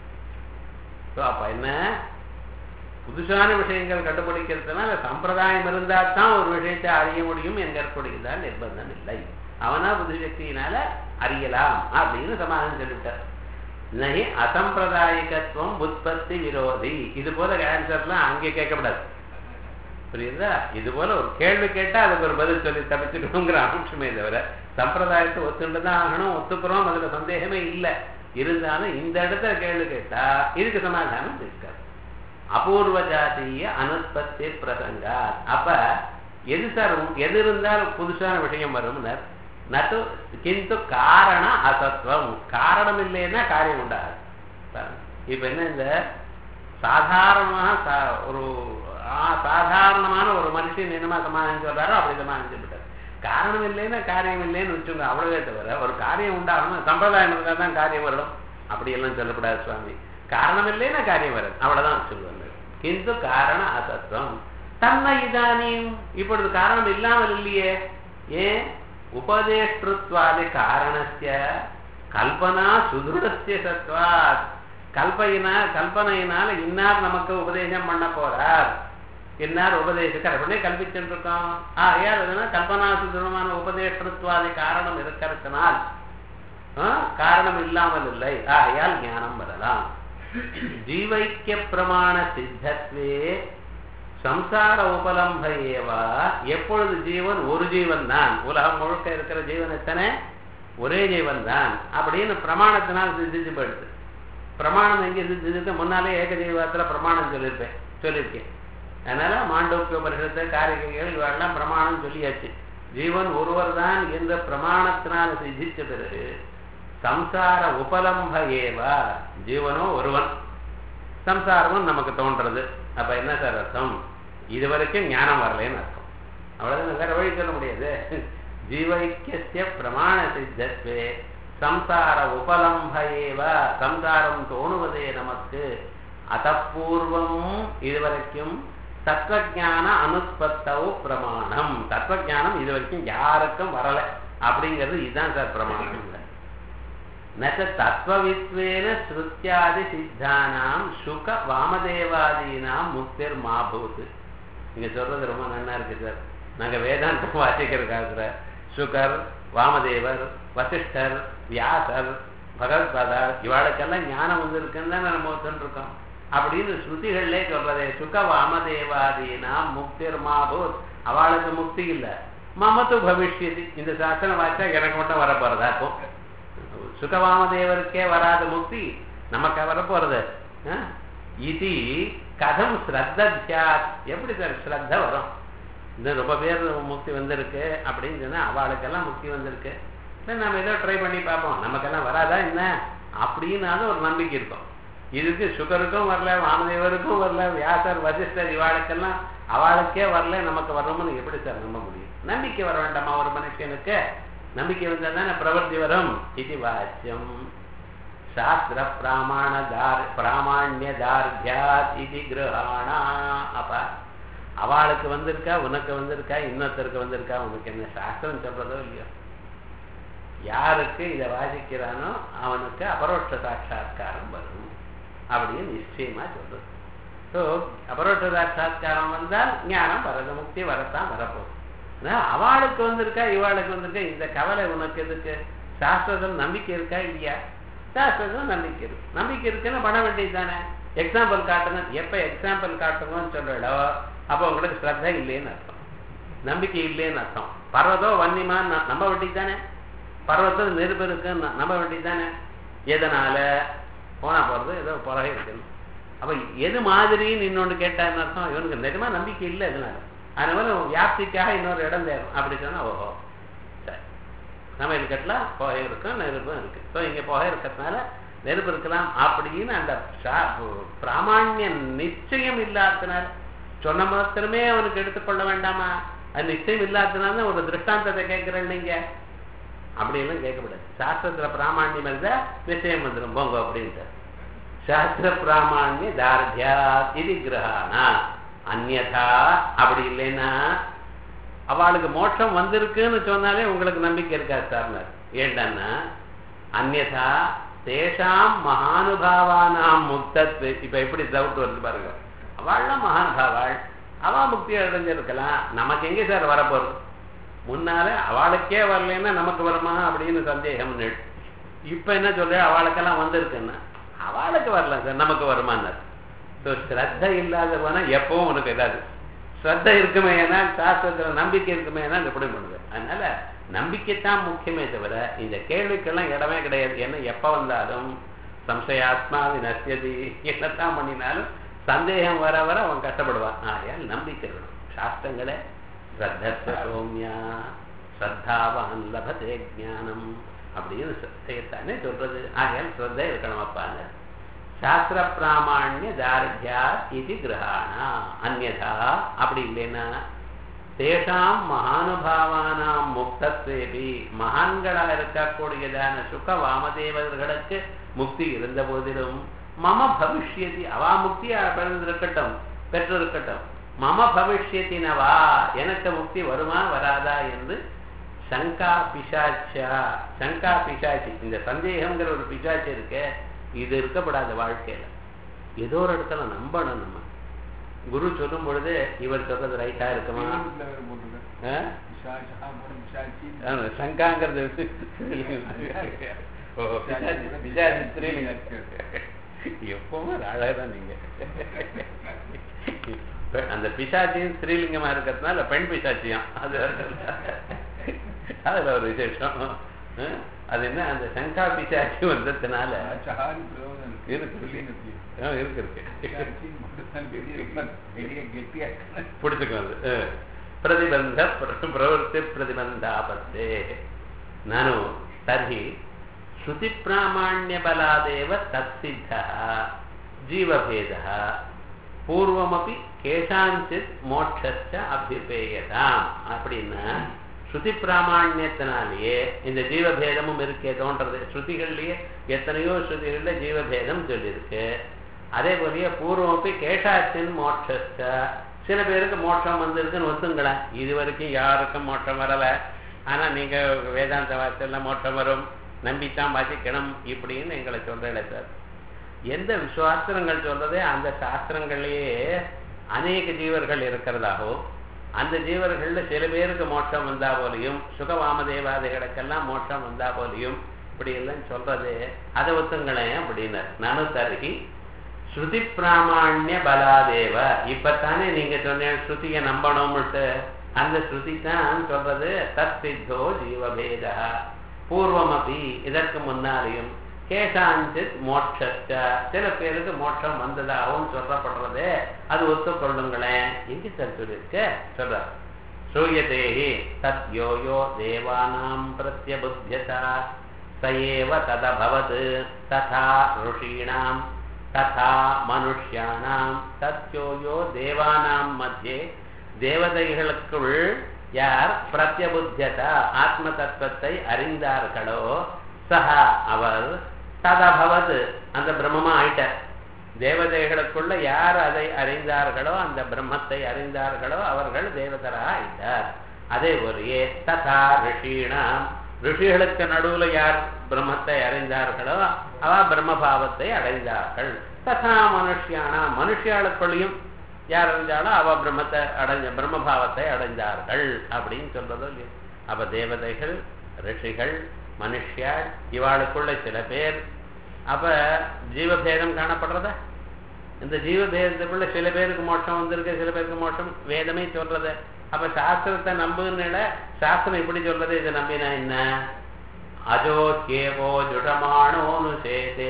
ஸோ அப்ப என்ன புதுசான விஷயங்கள் கண்டுபிடிக்கிறதுனால சம்பிரதாயம் இருந்தா தான் ஒரு விஷயத்தை அறிய முடியும் என்கிறக்கூடியதான் நிர்பந்தம் இல்லை அவனா புது சக்தியினால அறியலாம் அப்படின்னு சமாதானம் சொல்லிவிட்டார் நகி அசம்பிரதாயிகத்துவம் உற்பத்தி விரோதி இது போல ஆன்சர்லாம் அங்கே கேட்கப்படாது புரியுதா இது போல ஒரு கேள்வி கேட்டா அதுக்கு ஒரு பதில் சொல்லி தப்பிச்சுக்கணுங்கிற அம்சமே தவிர சம்பிரதாயத்தை ஒத்துண்டு தான் ஆகணும் ஒத்துக்கிறோம் அதுல சந்தேகமே இல்லை இருந்தாலும் இந்த இடத்துல கேள்வி கேட்டா இதுக்கு சமாதானம் இருக்காது அபூர்வ ஜாதிய அனுற்பத்தி பிரசங்கா அப்ப எது சார் எது இருந்தால் புதுசான விஷயம் வரும்னர் நட்டு கிந்து காரண அசத்துவம் காரணம் இல்லைன்னா காரியம் உண்டாது இப்ப என்ன இந்த சாதாரணமாக ஒரு சாதாரணமான ஒரு மனுஷன் என்னமா சமாதானம் சொல்றாரோ அப்படி சமாதானம் சொல்லிட்டார் காரணம் இல்லைன்னா காரியம் இல்லைன்னு வச்சுங்க அவ்வளவே தவிர ஒரு காரியம் உண்டாகணும் சம்பிரதாயம் இருந்தால் தான் காரியம் வரணும் அப்படியெல்லாம் சொல்லப்படாது சுவாமி காரணம் இல்லைன்னா காரியம் வராது அவ்வளவுதான் சொல்லுவாங்க கிந்து காரண அசத்துவம் தன்மை இதானியும் இப்பொழுது காரணம் இல்லாமல் இல்லையே ஏன் உபதேஷ்டுத்வாதி காரணஸ்ய கல்பனா சுதுடஸ்ய சத்வாத் கல்பையினா கல்பனையினால இன்னார் நமக்கு உபதேசம் பண்ண போறார் இன்னார் உபதேசிக்க அப்படியே கல்பிச்சுட்டு இருக்கோம் ஆகையால் அதனால கல்பனா சுதுரமான உபதேசத்துவாதி காரணம் இருக்கிறதுனால் ஆ, காரணம் இல்லாமல் இல்லை ஆகையால் ஞானம் வரலாம் ஜீவைக்கிய பிரமாண சித்தத்வே சம்சார உபலம்ப ஏவா எப்பொழுது ஜீவன் ஒரு ஜீவன் தான் உலகம் முழுக்க இருக்கிற ஜீவன் எத்தனை ஒரே ஜீவன் தான் அப்படின்னு பிரமாணத்தினால் சித்திச்சு போயிடுது பிரமாணம் எங்கே சித்திச்சு முன்னாலே ஏக ஜீவத்துல பிரமாணம் சொல்லியிருப்பேன் சொல்லியிருக்கேன் அதனால மாண்டோக்கிய உபரிஷத்து காரிகைகள் இவெல்லாம் பிரமாணம் சொல்லியாச்சு ஜீவன் ஒருவர் தான் என்ற பிரமாணத்தினால் சித்திச்ச பிறகு சம்சார உபலம்ப ஏவா ஜீவனோ ஒருவன் சம்சாரமும் நமக்கு தோன்றது அப்ப என்ன சார் அர்த்தம் இது வரைக்கும் ஞானம் வரலன்னு அர்த்தம் அவ்வளவுதான் வேற வழி சொல்ல முடியாது ஜீவைக்கிய பிரமாண சித்தத்வே சம்சார உபலம்ப ஏவ சம்சாரம் தோணுவதே நமக்கு அதப்பூர்வம் இதுவரைக்கும் தத்துவஞான அனுஸ்பத்தவு பிரமாணம் தத்துவஞானம் இது வரைக்கும் யாருக்கும் வரல அப்படிங்கிறது இதுதான் சார் பிரமாணம் நச்ச தத்துவவித்வேன ஸ்ருத்தியாதி சித்தானாம் சுக வாமதேவாதீனாம் முக்திர் மாபூத் நீங்க சொல்றது ரொம்ப நல்லா இருக்கு சார் நாங்க வேதாந்தம் வாசிக்கிறதுக்காக சுகர் வாமதேவர் வசிஷ்டர் வியாசர் பகவத்பாதர் இவாளுக்கெல்லாம் ஞானம் வந்திருக்குன்னு தான் நம்ம ஒத்துருக்கோம் அப்படின்னு ஸ்ருதிகள்லே சொல்றதே சுக வாமதேவாதீனாம் முக்திர் மாபூத் அவளுக்கு முக்தி இல்லை மமத்து பவிஷ்யதி இந்த சாஸ்திரம் வாய்ச்சா எனக்கு மட்டும் வர போறதா இருக்கும் சுகவாமதேவருக்கே வராத முக்தி நமக்கு வர போறது இது கதம் ஸ்ரத்தியாத் எப்படி சார் ஸ்ரத்த வரும் இன்னும் ரொம்ப பேர் முக்தி வந்திருக்கு அப்படின்னு சொன்னா அவளுக்கெல்லாம் முக்தி வந்திருக்கு சரி நம்ம ஏதோ ட்ரை பண்ணி பார்ப்போம் நமக்கெல்லாம் வராதா என்ன அப்படின்னாலும் ஒரு நம்பிக்கை இருக்கும் இதுக்கு சுகருக்கும் வரல வாமதேவருக்கும் வரல வியாசர் வசிஷ்டர் இவாளுக்கெல்லாம் அவளுக்கே வரல நமக்கு வரணும்னு எப்படி சார் நம்ப முடியும் நம்பிக்கை வர வேண்டாமா ஒரு மனுஷனுக்கு நம்பிக்கை வந்தா தானே பிரவர்த்தி வரும் இது வாச்சியம் சாஸ்திர பிராமண தார் பிராமாண்ய தார்யாத் இது கிரகாணா அப்ப அவளுக்கு வந்திருக்கா உனக்கு வந்திருக்கா இன்னொருத்தருக்கு வந்திருக்கா உனக்கு என்ன சாஸ்திரம் சொல்றதோ இல்லையோ யாருக்கு இதை வாசிக்கிறானோ அவனுக்கு அபரோட்ச சாட்சா்காரம் வரும் அப்படின்னு நிச்சயமா சொல்றது ஸோ அபரோட்ச சாட்சா்காரம் வந்தால் ஞானம் வரது முக்தி வரத்தான் வரப்போகுது அவளுக்கு வந்திருக்கா இவாளுக்கு வந்திருக்கா இந்த கவலை உனக்கு எதுக்கு சாஸ்திரத்தில் நம்பிக்கை இருக்கா இல்லையா சாஸ்திரத்தில் நம்பிக்கை இருக்கு நம்பிக்கை இருக்குன்னு பண்ண வேண்டியது தானே எக்ஸாம்பிள் காட்டணும் எப்ப எக்ஸாம்பிள் காட்டணும்னு சொல்றடோ அப்போ உங்களுக்கு ஸ்ரத்த இல்லைன்னு அர்த்தம் நம்பிக்கை இல்லைன்னு அர்த்தம் பர்வதோ வன்னிமான்னு நம்ப வேண்டியது தானே பர்வத்தில் நெருப்பு இருக்குன்னு நம்ப வேண்டியது தானே எதனால போனா போறது ஏதோ புறகை இருக்கணும் அப்ப எது மாதிரின்னு இன்னொன்று கேட்டான்னு அர்த்தம் இவனுக்கு நிஜமா நம்பிக்கை இல்லை அதனால அதனால வியாப்திக்காக இன்னொரு இடம் தேரும் அப்படி சொன்னா ஓஹோ சரி சமையல் கட்டில் புகை இருக்கும் நெருப்பும் இருக்கு ஸோ இங்க புகை இருக்கிறதுனால நெருப்பு இருக்கலாம் அப்படின்னு அந்த பிராமாண்ய நிச்சயம் இல்லாதனால சொன்ன மாத்திரமே அவனுக்கு எடுத்துக்கொள்ள வேண்டாமா அது நிச்சயம் இல்லாதனால ஒரு திருஷ்டாந்தத்தை கேட்கிறேன் நீங்க அப்படி எல்லாம் கேட்கக்கூடாது சாஸ்திரத்துல பிராமாண்யம் இருந்தா நிச்சயம் வந்துடும் போங்க அப்படின்ட்டு சாஸ்திர பிராமாண்ய தார்டியா இது கிரகானா அந்நதா அப்படி இல்லைன்னா அவளுக்கு மோட்சம் வந்திருக்குன்னு சொன்னாலே உங்களுக்கு நம்பிக்கை இருக்காது சார்னார் ஏண்டான்னா அந்நதா தேஷாம் மகானுபாவானாம் முக்தத்து இப்ப எப்படி டவுட் வருது பாருங்க அவள்லாம் மகானுபாவாள் அவ முக்தி அடைஞ்சிருக்கலாம் நமக்கு எங்கே சார் வரப்போறது முன்னால அவளுக்கே வரலன்னா நமக்கு வருமா அப்படின்னு சந்தேகம் இப்ப என்ன சொல்ற அவளுக்கெல்லாம் வந்திருக்குன்னா அவளுக்கு வரலாம் சார் நமக்கு வருமானார் ஸோ ஸ்ரத்த இல்லாத போனா எப்பவும் உனக்கு ஏதாவது ஸ்ரத்த இருக்குமே ஏன்னா சாஸ்திரத்துல நம்பிக்கை இருக்குமே ஏன்னா எப்படி பண்ணுது அதனால நம்பிக்கைத்தான் முக்கியமே தவிர இந்த கேள்விக்கெல்லாம் இடமே கிடையாது ஏன்னா எப்ப வந்தாலும் சம்சயாத்மா வினசியதி என்னத்தான் பண்ணினாலும் சந்தேகம் வர வர அவன் கஷ்டப்படுவான் ஆகையால் நம்பிக்கை இருக்கணும் சாஸ்திரங்களே ஸ்ரத்த சோமியா ஸ்ரத்தாவான் லபதே ஜானம் அப்படின்னு செய்யத்தானே சொல்றது ஆகையால் ஸ்ரத்த இருக்கணும் அப்பாங்க சாஸ்திர பிராமாண்ய தார்டியா இது கிரகாணா அந்நதா அப்படி இல்லைன்னா தேஷாம் மகானுபாவானாம் முக்தத்வேபி மகான்களா இருக்கக்கூடியதான சுக வாமதேவர்களுக்கு முக்தி இருந்த போதிலும் மம பவிஷ்யதி அவா முக்தி பிறந்திருக்கட்டும் பெற்றிருக்கட்டும் மம பவிஷ்யத்தினவா எனக்கு முக்தி வருமா வராதா என்று சங்கா பிசாச்சா சங்கா பிசாச்சி இந்த சந்தேகம்ங்கிற ஒரு பிசாச்சி இருக்கு இது இருக்கப்படாத வாழ்க்கையில ஏதோ ஒரு இடத்துல நம்பணும் நம்ம குரு சொல்லும் பொழுது இவர் சொல்றது ரைட்டா இருக்குமா ஆ? ஆ, சங்காங்கிறது ஓ, பிசாச்சி, பிசாச்சி ஸ்திரீலிங்கம். எப்பவும் அழகதான் நீங்க பெ- அந்த பிசாச்சியும் ஸ்திரீலிங்கமா இருக்கிறதுனால பெண் பிசாச்சியம் அது அதுல ஒரு விசேஷம் ஆ? அது என்ன அந்த சங்கா பிசாச்சி வந்ததுனால இருக்கு இருக்கு. ஆ, இருக்கு இருக்கு பிடிச்சுக்கும் அது ஆ. பிரதிபந்த ಪ್ರ- ಪ್ರವೃತ್ತಿ ಪ್ರತಿಬಂಧಾಪತ್ತೆ ನಾನು ತರ್ಹಿ ಶ್ರುತಿ ಪ್ರಾಮಾಣ್ಯ ಬಲಾದೇವ ತತ್ಸಿದ್ಧ ಜೀವಭೇದ பூர்வமபி கேஷாஞ்சித் மோட்சச்ச அபிபேயதாம் அப்படின்னா ஸ்ருதி பிராமாண்யத்தினாலேயே இந்த ஜீவபேதமும் இருக்கே தோன்றது ஸ்ருதிகள்லயே எத்தனையோ ஸ்ருதிகள்ல ஜீவபேதம் சொல்லியிருக்கு அதே போலயே பூர்வமபி கேஷாச்சின் மோட்சச்ச சில பேருக்கு மோட்சம் வந்திருக்குன்னு ஒத்துங்களேன் இது வரைக்கும் யாருக்கும் மோட்சம் வரல ஆனா நீங்க வேதாந்த வார்த்தையில மோட்சம் வரும் நம்பித்தான் வாசிக்கணும் இப்படின்னு எங்களை சொல்றேன் சார் எந்த சாஸ்திரங்கள் சொல்றதே அந்த சாஸ்திரங்களையே அநேக ஜீவர்கள் இருக்கிறதாகவும் அந்த ஜீவர்கள்ல சில பேருக்கு மோட்சம் வந்தா போலையும் சுகவாமதேவாதிகளுக்கெல்லாம் மோட்சம் வந்தா போலையும் இப்படி எல்லாம் சொல்றது அதை ஒத்துங்களேன் அப்படின்னு நனு தருகி ஸ்ருதி பிராமாண்ய பலாதேவ இப்பத்தானே நீங்க சொன்ன ஸ்ருதியை நம்பணும்ட்டு அந்த ஸ்ருதி தான் சொல்றது தத் சித்தோ ஜீவபேதா பூர்வமபி இதற்கு முன்னாலேயும் கேசாஞ்சித் மோட்சச்ச சில பேருக்கு மோட்சம் வந்ததாகவும் சொல்லப்படுறது அது ஒத்துக்கொள்ளுங்களேன் எங்க சார் சொல்லியிருக்க சொல்ற சூயதேஹி தத் யோ யோ தேவானாம் பிரத்யபுத்தியதா ச ஏவ ததபவத் ததா ருஷீணாம் ததா மனுஷ்யானாம் தத்யோ யோ தேவானாம் மத்தியே தேவதைகளுக்குள் யார் பிரத்யபுத்தியதா ஆத்ம தத்துவத்தை அறிந்தார்களோ சஹா அவர் ததபவது அந்த பிரம்மமா ஆயிட்டார் தேவதைகளுக்குள்ள யார் அதை அறிந்தார்களோ அந்த பிரம்மத்தை அறிந்தார்களோ அவர்கள் தேவதரா ஆயிட்டார் அதே போலயே ததா ரிஷீணாம் ரிஷிகளுக்கு நடுவுல யார் பிரம்மத்தை அறிந்தார்களோ அவ பிரம்மபாவத்தை அடைந்தார்கள் ததா மனுஷியானா மனுஷியாளுக்குள்ளேயும் யார் அறிஞ்சாலும் அவ பிரம்மத்தை அடைஞ்ச பிரம்மபாவத்தை அடைந்தார்கள் அப்படின்னு சொல்றதோ இல்லையோ அப்ப தேவதைகள் ரிஷிகள் மனுஷியாள் இவாளுக்குள்ள சில பேர் அப்ப ஜீவபேதம் காணப்படுறதா இந்த ஜீவபேதத்துக்குள்ள சில பேருக்கு மோட்சம் வந்திருக்கு சில பேருக்கு மோட்சம் வேதமே சொல்றது அப்ப சாஸ்திரத்தை நம்புன்னு சாஸ்திரம் இப்படி சொல்றது இதை நம்பினா என்ன அஜோ கேவோ ஜுடமானோனு சேதே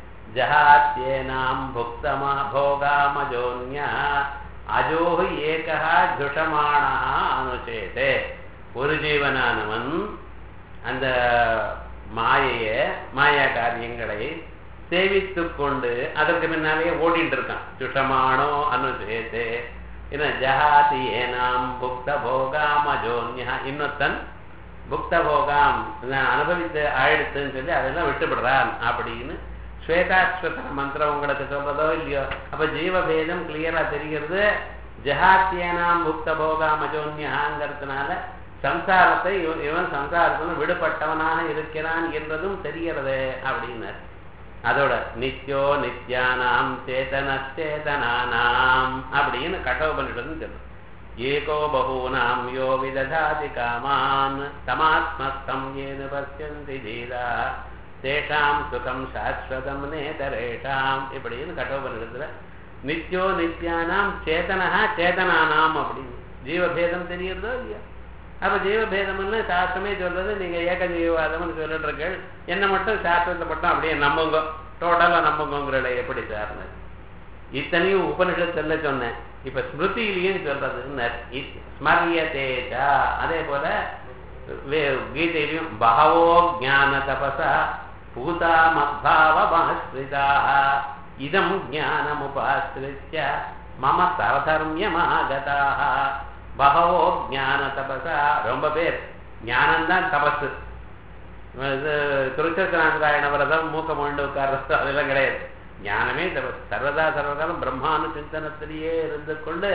ஜஹாத்யேனாம் புக்தமா போகாமஜோன்யா அஜோஹு ஏகா ஜுஷமானா அனுசேதே ஒரு ஜீவனானவன் அந்த மாயைய மாயா காரியங்களை சேவித்து கொண்டு அதற்கு பின்னாலேயே ஓடிட்டு இருக்கான் சுஷமானோ அனுசேதே என்ன ஜஹாதி ஏனாம் புக்த போகாமஜோன்யா இன்னொத்தன் புக்த போகாம் நான் அனுபவித்து ஆயிடுத்துன்னு சொல்லி அதெல்லாம் விட்டுவிடுறான் அப்படின்னு ஸ்வேதாஸ்வத மந்திரம் உங்களுக்கு சொல்றதோ இல்லையோ அப்ப ஜீவபேதம் கிளியரா தெரிகிறது ஜஹாத்தியனாம் புக்த போகாமஜோன்யாங்கிறதுனால சம்சாரத்தை இவன் இவன் சம்சாரத்தில் விடுபட்டவனாக இருக்கிறான் என்றதும் தெரிகிறது அப்படின்னார் அதோட நித்யோ நித்யானாம் சேதனச்சேதனானாம் அப்படின்னு கடவுபனிடம் சொல்லும் ஏகோ பகூனாம் யோ விததாதி காமான் தமாத்மஸ்தம் ஏனு பசியந்தி தீரா தேஷாம் சுகம் சாஸ்வதம் நேதரேஷாம் இப்படின்னு கடவுபனிடத்துல நித்யோ நித்யானாம் சேதனா சேதனானாம் அப்படின்னு ஜீவபேதம் தெரியுறதோ இல்லையா அப்ப ஜீவபேதம்னு சாஸ்திரமே சொல்றது நீங்க ஏக ஜீவவாதம்னு சொல்லிட்டு என்ன மட்டும் சாஸ்திரத்தை மட்டும் அப்படியே நம்புங்க டோட்டலா நம்புங்கிறத எப்படி சார்னு இத்தனையும் உபனிஷத்துல சொன்னேன் இப்ப ஸ்மிருதியிலையும் சொல்றது ஸ்மரியதேஜா அதே போல கீதையிலையும் பகவோ ஜான தபசா பூதா மத்பாவமாஸ்ரிதாக இதம் ஞானமுபாஸ்ரித்ய மம சரதர்மியமாகதாக பகவோ ஞான தபசா ரொம்ப பேர் ஞானம்தான் தபசு இது திருச்சத்திராயண விரதம் மூக்க மொண்டு உட்கார்றது அதெல்லாம் கிடையாது ஞானமே தபஸ் சர்வதா சர்வகாலம் பிரம்மானு சிந்தனத்திலேயே இருந்து கொண்டு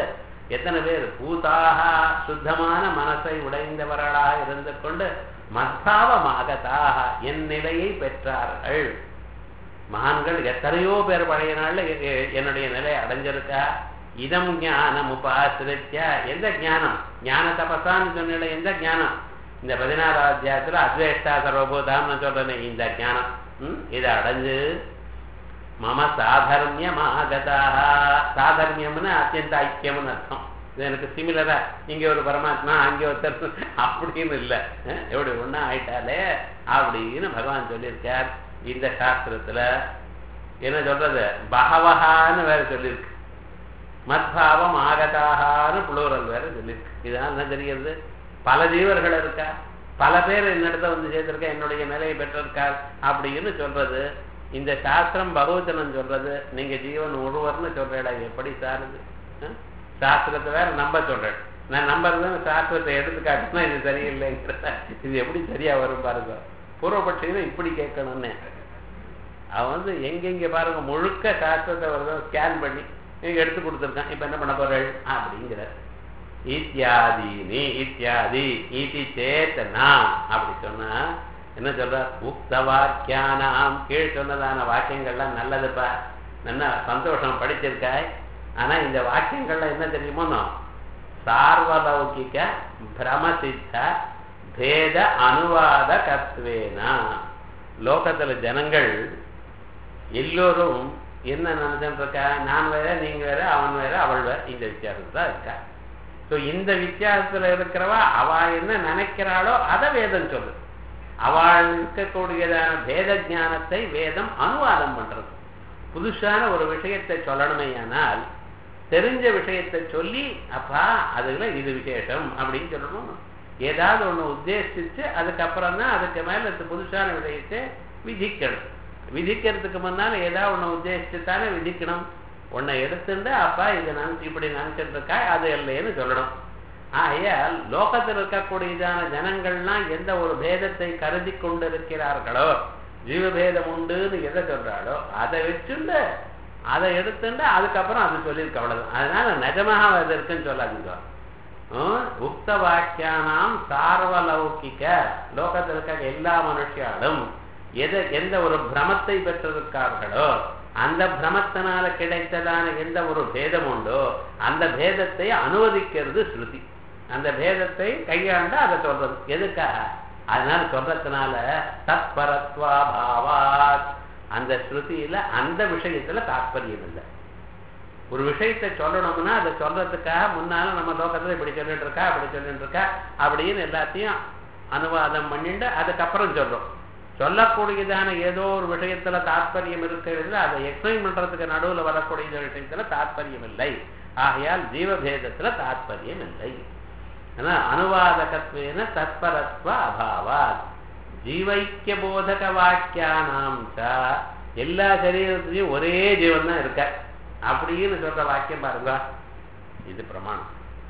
எத்தனை பேர் பூதாக சுத்தமான மனசை உடைந்தவர்களாக இருந்து கொண்டு மத்தாவமாகதாக என் நிலையை பெற்றார்கள் மகான்கள் எத்தனையோ பேர் பழைய நாள்ல எ- எ- என்னுடைய நிலை அடைஞ்சிருக்கா இதம் ஞானம் உபாசிரித்ய எந்த ஞானம் ஞான தபசான்னு சொன்ன எந்த ஞானம் இந்த பதினாறாவது அத்தியாயத்துல அத்வேஷ்டா சர்வபூதான்னு சொல்றேனே இந்த ஞானம் ம், இதை அடைஞ்சு மம சாதர்மியமாகதாக சாதர்மியம்னு அத்தியந்த ஐக்கியம்னு அர்த்தம் இது எனக்கு சிமிலரா இங்க ஒரு பரமாத்மா அங்கே ஒருத்தர் அப்படின்னு இல்லை அஹ், எப்படி ஒண்ணா ஆயிட்டாலே அப்படின்னு பகவான் சொல்லியிருக்கார் இந்த சாஸ்திரத்துல என்ன சொல்றது பகவஹான்னு வேற சொல்லியிருக்கு மத்பாவம் ஆகதாகான்னு புளூரல் வேற சொல்லியிருக்கு இதுதான் என்ன தெரிகிறது பல ஜீவர்கள் இருக்கா பல பேர் என்னிடத்த வந்து சேர்த்திருக்கா என்னுடைய நிலையை பெற்றிருக்கார் அப்படின்னு சொல்றது இந்த சாஸ்திரம் பகவச்சனம் சொல்றது நீங்க ஜீவன் ஒருவர்னு சொல்றேடா எப்படி சாருது அஹ்? சாஸ்திரத்தை வேற நம்ப சொல்றேன் நான் நம்புறது சாஸ்திரத்தை எடுத்து காட்டினா இது சரியில்லைங்கிறத இது எப்படி சரியா வரும் பாருங்க பூர்வபட்சியில இப்படி கேட்கணும்னு அவன் வந்து எங்கெங்க பாருங்க முழுக்க சாஸ்திரத்தை வருதோ ஸ்கேன் பண்ணி நீங்க எடுத்து கொடுத்துருக்கான் இப்ப என்ன பண்ண போறாள் அப்படிங்கிற இத்தியாதீனி இத்தியாதி இதி சேத்தனா அப்படி சொன்னா என்ன சொல்ற உக்த வாக்கியானாம் கீழ் சொன்னதான வாக்கியங்கள்லாம் நல்லதுப்பா நல்லா சந்தோஷம் படிச்சிருக்காய் ஆனா இந்த வாக்கியங்கள்ல என்ன தெரியுமோ சார்வலௌகிக பிரமசித்த பேத அனுவாத கத்வேனா லோகத்துல ஜனங்கள் எல்லோரும் என்ன நினைச்சுட்டு இருக்கா நான் வேற நீங்க வேற அவன் வேற அவள் வேற இந்த வித்தியாசம் தான் இருக்கா ஸோ இந்த வித்தியாசத்துல இருக்கிறவா அவ என்ன நினைக்கிறாளோ அதை வேதம் சொல்லு அவள் இருக்கக்கூடியதான பேத ஞானத்தை வேதம் அனுவாதம் பண்றது புதுசான ஒரு விஷயத்தை சொல்லணுமேயானால் தெரிஞ்ச விஷயத்தை சொல்லி அப்பா அதுல இது விசேஷம் அப்படின்னு சொல்லணும் ஏதாவது ஒண்ணு உத்தேசிச்சு அதுக்கப்புறம் தான் அதுக்கு மேல இந்த புதுசான விஷயத்தை விதிக்கணும் விதிக்கிறதுக்கு முன்னால ஏதாவது ஒண்ணு உத்தேசிச்சு தானே விதிக்கணும் உன்னை எடுத்துட்டு அப்பா இதை நினைச்சு இப்படி நினைச்சிட்டு இருக்கா அது இல்லைன்னு சொல்லணும் ஆகையால் லோகத்தில் இருக்கக்கூடியதான ஜனங்கள்லாம் எந்த ஒரு பேதத்தை கருதி கொண்டிருக்கிறார்களோ ஜீவபேதம் உண்டுன்னு எதை சொல்றாளோ அதை வச்சுண்டு அதை எடுத்துட்டு அதுக்கப்புறம் அது சொல்லியிருக்க அவ்வளவுதான் அதனால நிஜமாக அது இருக்குன்னு சொல்லாதீங்க ஹம், உக்த வாக்கியானாம் சார்வலௌகிக லோகத்தில் இருக்க எல்லா மனுஷியாலும் எதை எந்த ஒரு பிரமத்தை பெற்றிருக்கார்களோ அந்த பிரமத்தினால கிடைத்ததான எந்த ஒரு பேதம் உண்டோ அந்த பேதத்தை அனுவதிக்கிறது ஸ்ருதி அந்த பேதத்தை கையாண்டு அதை சொல்றது எதுக்காக அதனால சொல்றதுனால தத்பரத்வா பாவாத் அந்த ஸ்ருதியில அந்த விஷயத்துல தாற்பயம் இல்லை ஒரு விஷயத்தை சொல்லணும்னா அதை சொல்றதுக்காக முன்னால நம்ம லோகத்துல இப்படி சொல்லிட்டு இருக்கா அப்படி சொல்லிட்டு இருக்கா அப்படின்னு எல்லாத்தையும் அனுவாதம் பண்ணிட்டு அதுக்கப்புறம் சொல்றோம் சொல்லக்கூடியதான ஏதோ ஒரு விஷயத்துல தாற்பயம் இருக்கிறது அதை எக்ஸ்பிளைன் பண்றதுக்கு நடுவுல வரக்கூடிய விஷயத்துல தாற்பயம் இல்லை ஆகையால் ஜீவபேதத்துல தாற்பயம் இல்லை ஆனா அனுவாதகத்வேன தத்பரத்வ அபாவாத் ஜீவைக்கிய போதக வாக்கியானாம் ச எல்லா சரீரத்திலையும் ஒரே ஜீவன் தான் இருக்க அப்படின்னு சொல்ற வாக்கியம் பாருங்க இது பிரமாணம்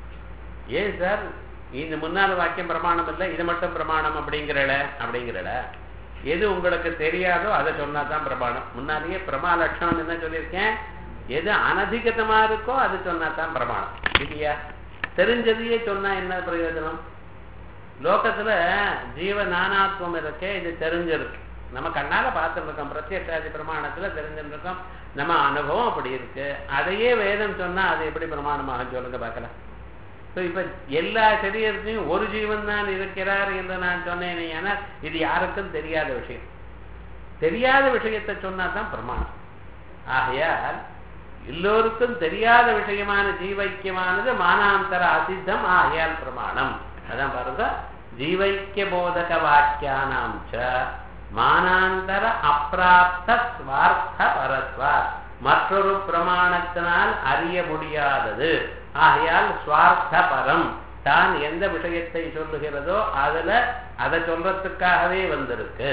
ஏன் சார் இந்த முன்னால வாக்கியம் பிரமாணம் இல்லை இது மட்டும் பிரமாணம் அப்படிங்கிறல அப்படிங்கிறல எது உங்களுக்கு தெரியாதோ அதை சொன்னா தான் பிரமாணம் முன்னாலேயே பிரமா லட்சணம் என்ன சொல்லியிருக்கேன் எது அனதிகதமா இருக்கோ அது சொன்னா தான் பிரமாணம் இல்லையா தெரிஞ்சதையே சொன்னா என்ன பிரயோஜனம் லோகத்துல ஜீவ நானாத்வம் இருக்கே இது தெரிஞ்சிருக்கு நம்ம கண்ணால பார்த்துட்டு இருக்கோம் பிரத்யட்சாதி பிரமாணத்துல தெரிஞ்சுட்டு இருக்கோம் நம்ம அனுபவம் அப்படி இருக்கு அதையே வேதம் சொன்னா அது எப்படி பிரமாணமாக சொல்லுங்க பார்க்கலாம் ஸோ இப்ப எல்லா சரீரத்தையும் ஒரு ஜீவன் தான் இருக்கிறார் என்று நான் சொன்னேன் ஏன்னா இது யாருக்கும் தெரியாத விஷயம் தெரியாத விஷயத்தை சொன்னா தான் பிரமாணம் ஆகையால் எல்லோருக்கும் தெரியாத விஷயமான ஜீவைக்கியமானது மானாந்தர அசித்தம் ஆகையால் பிரமாணம் அதான் பாருங்க ஜீவைக்கிய போதக வாக்கியானாம் ச மானாந்தர அப்பிராப்த ஸ்வார்த்த பரத்வா மற்றொரு பிரமாணத்தினால் அறிய முடியாதது ஆகையால் ஸ்வார்த்த பரம் தான் எந்த விஷயத்தை சொல்லுகிறதோ அதுல அதை சொல்றதுக்காகவே வந்திருக்கு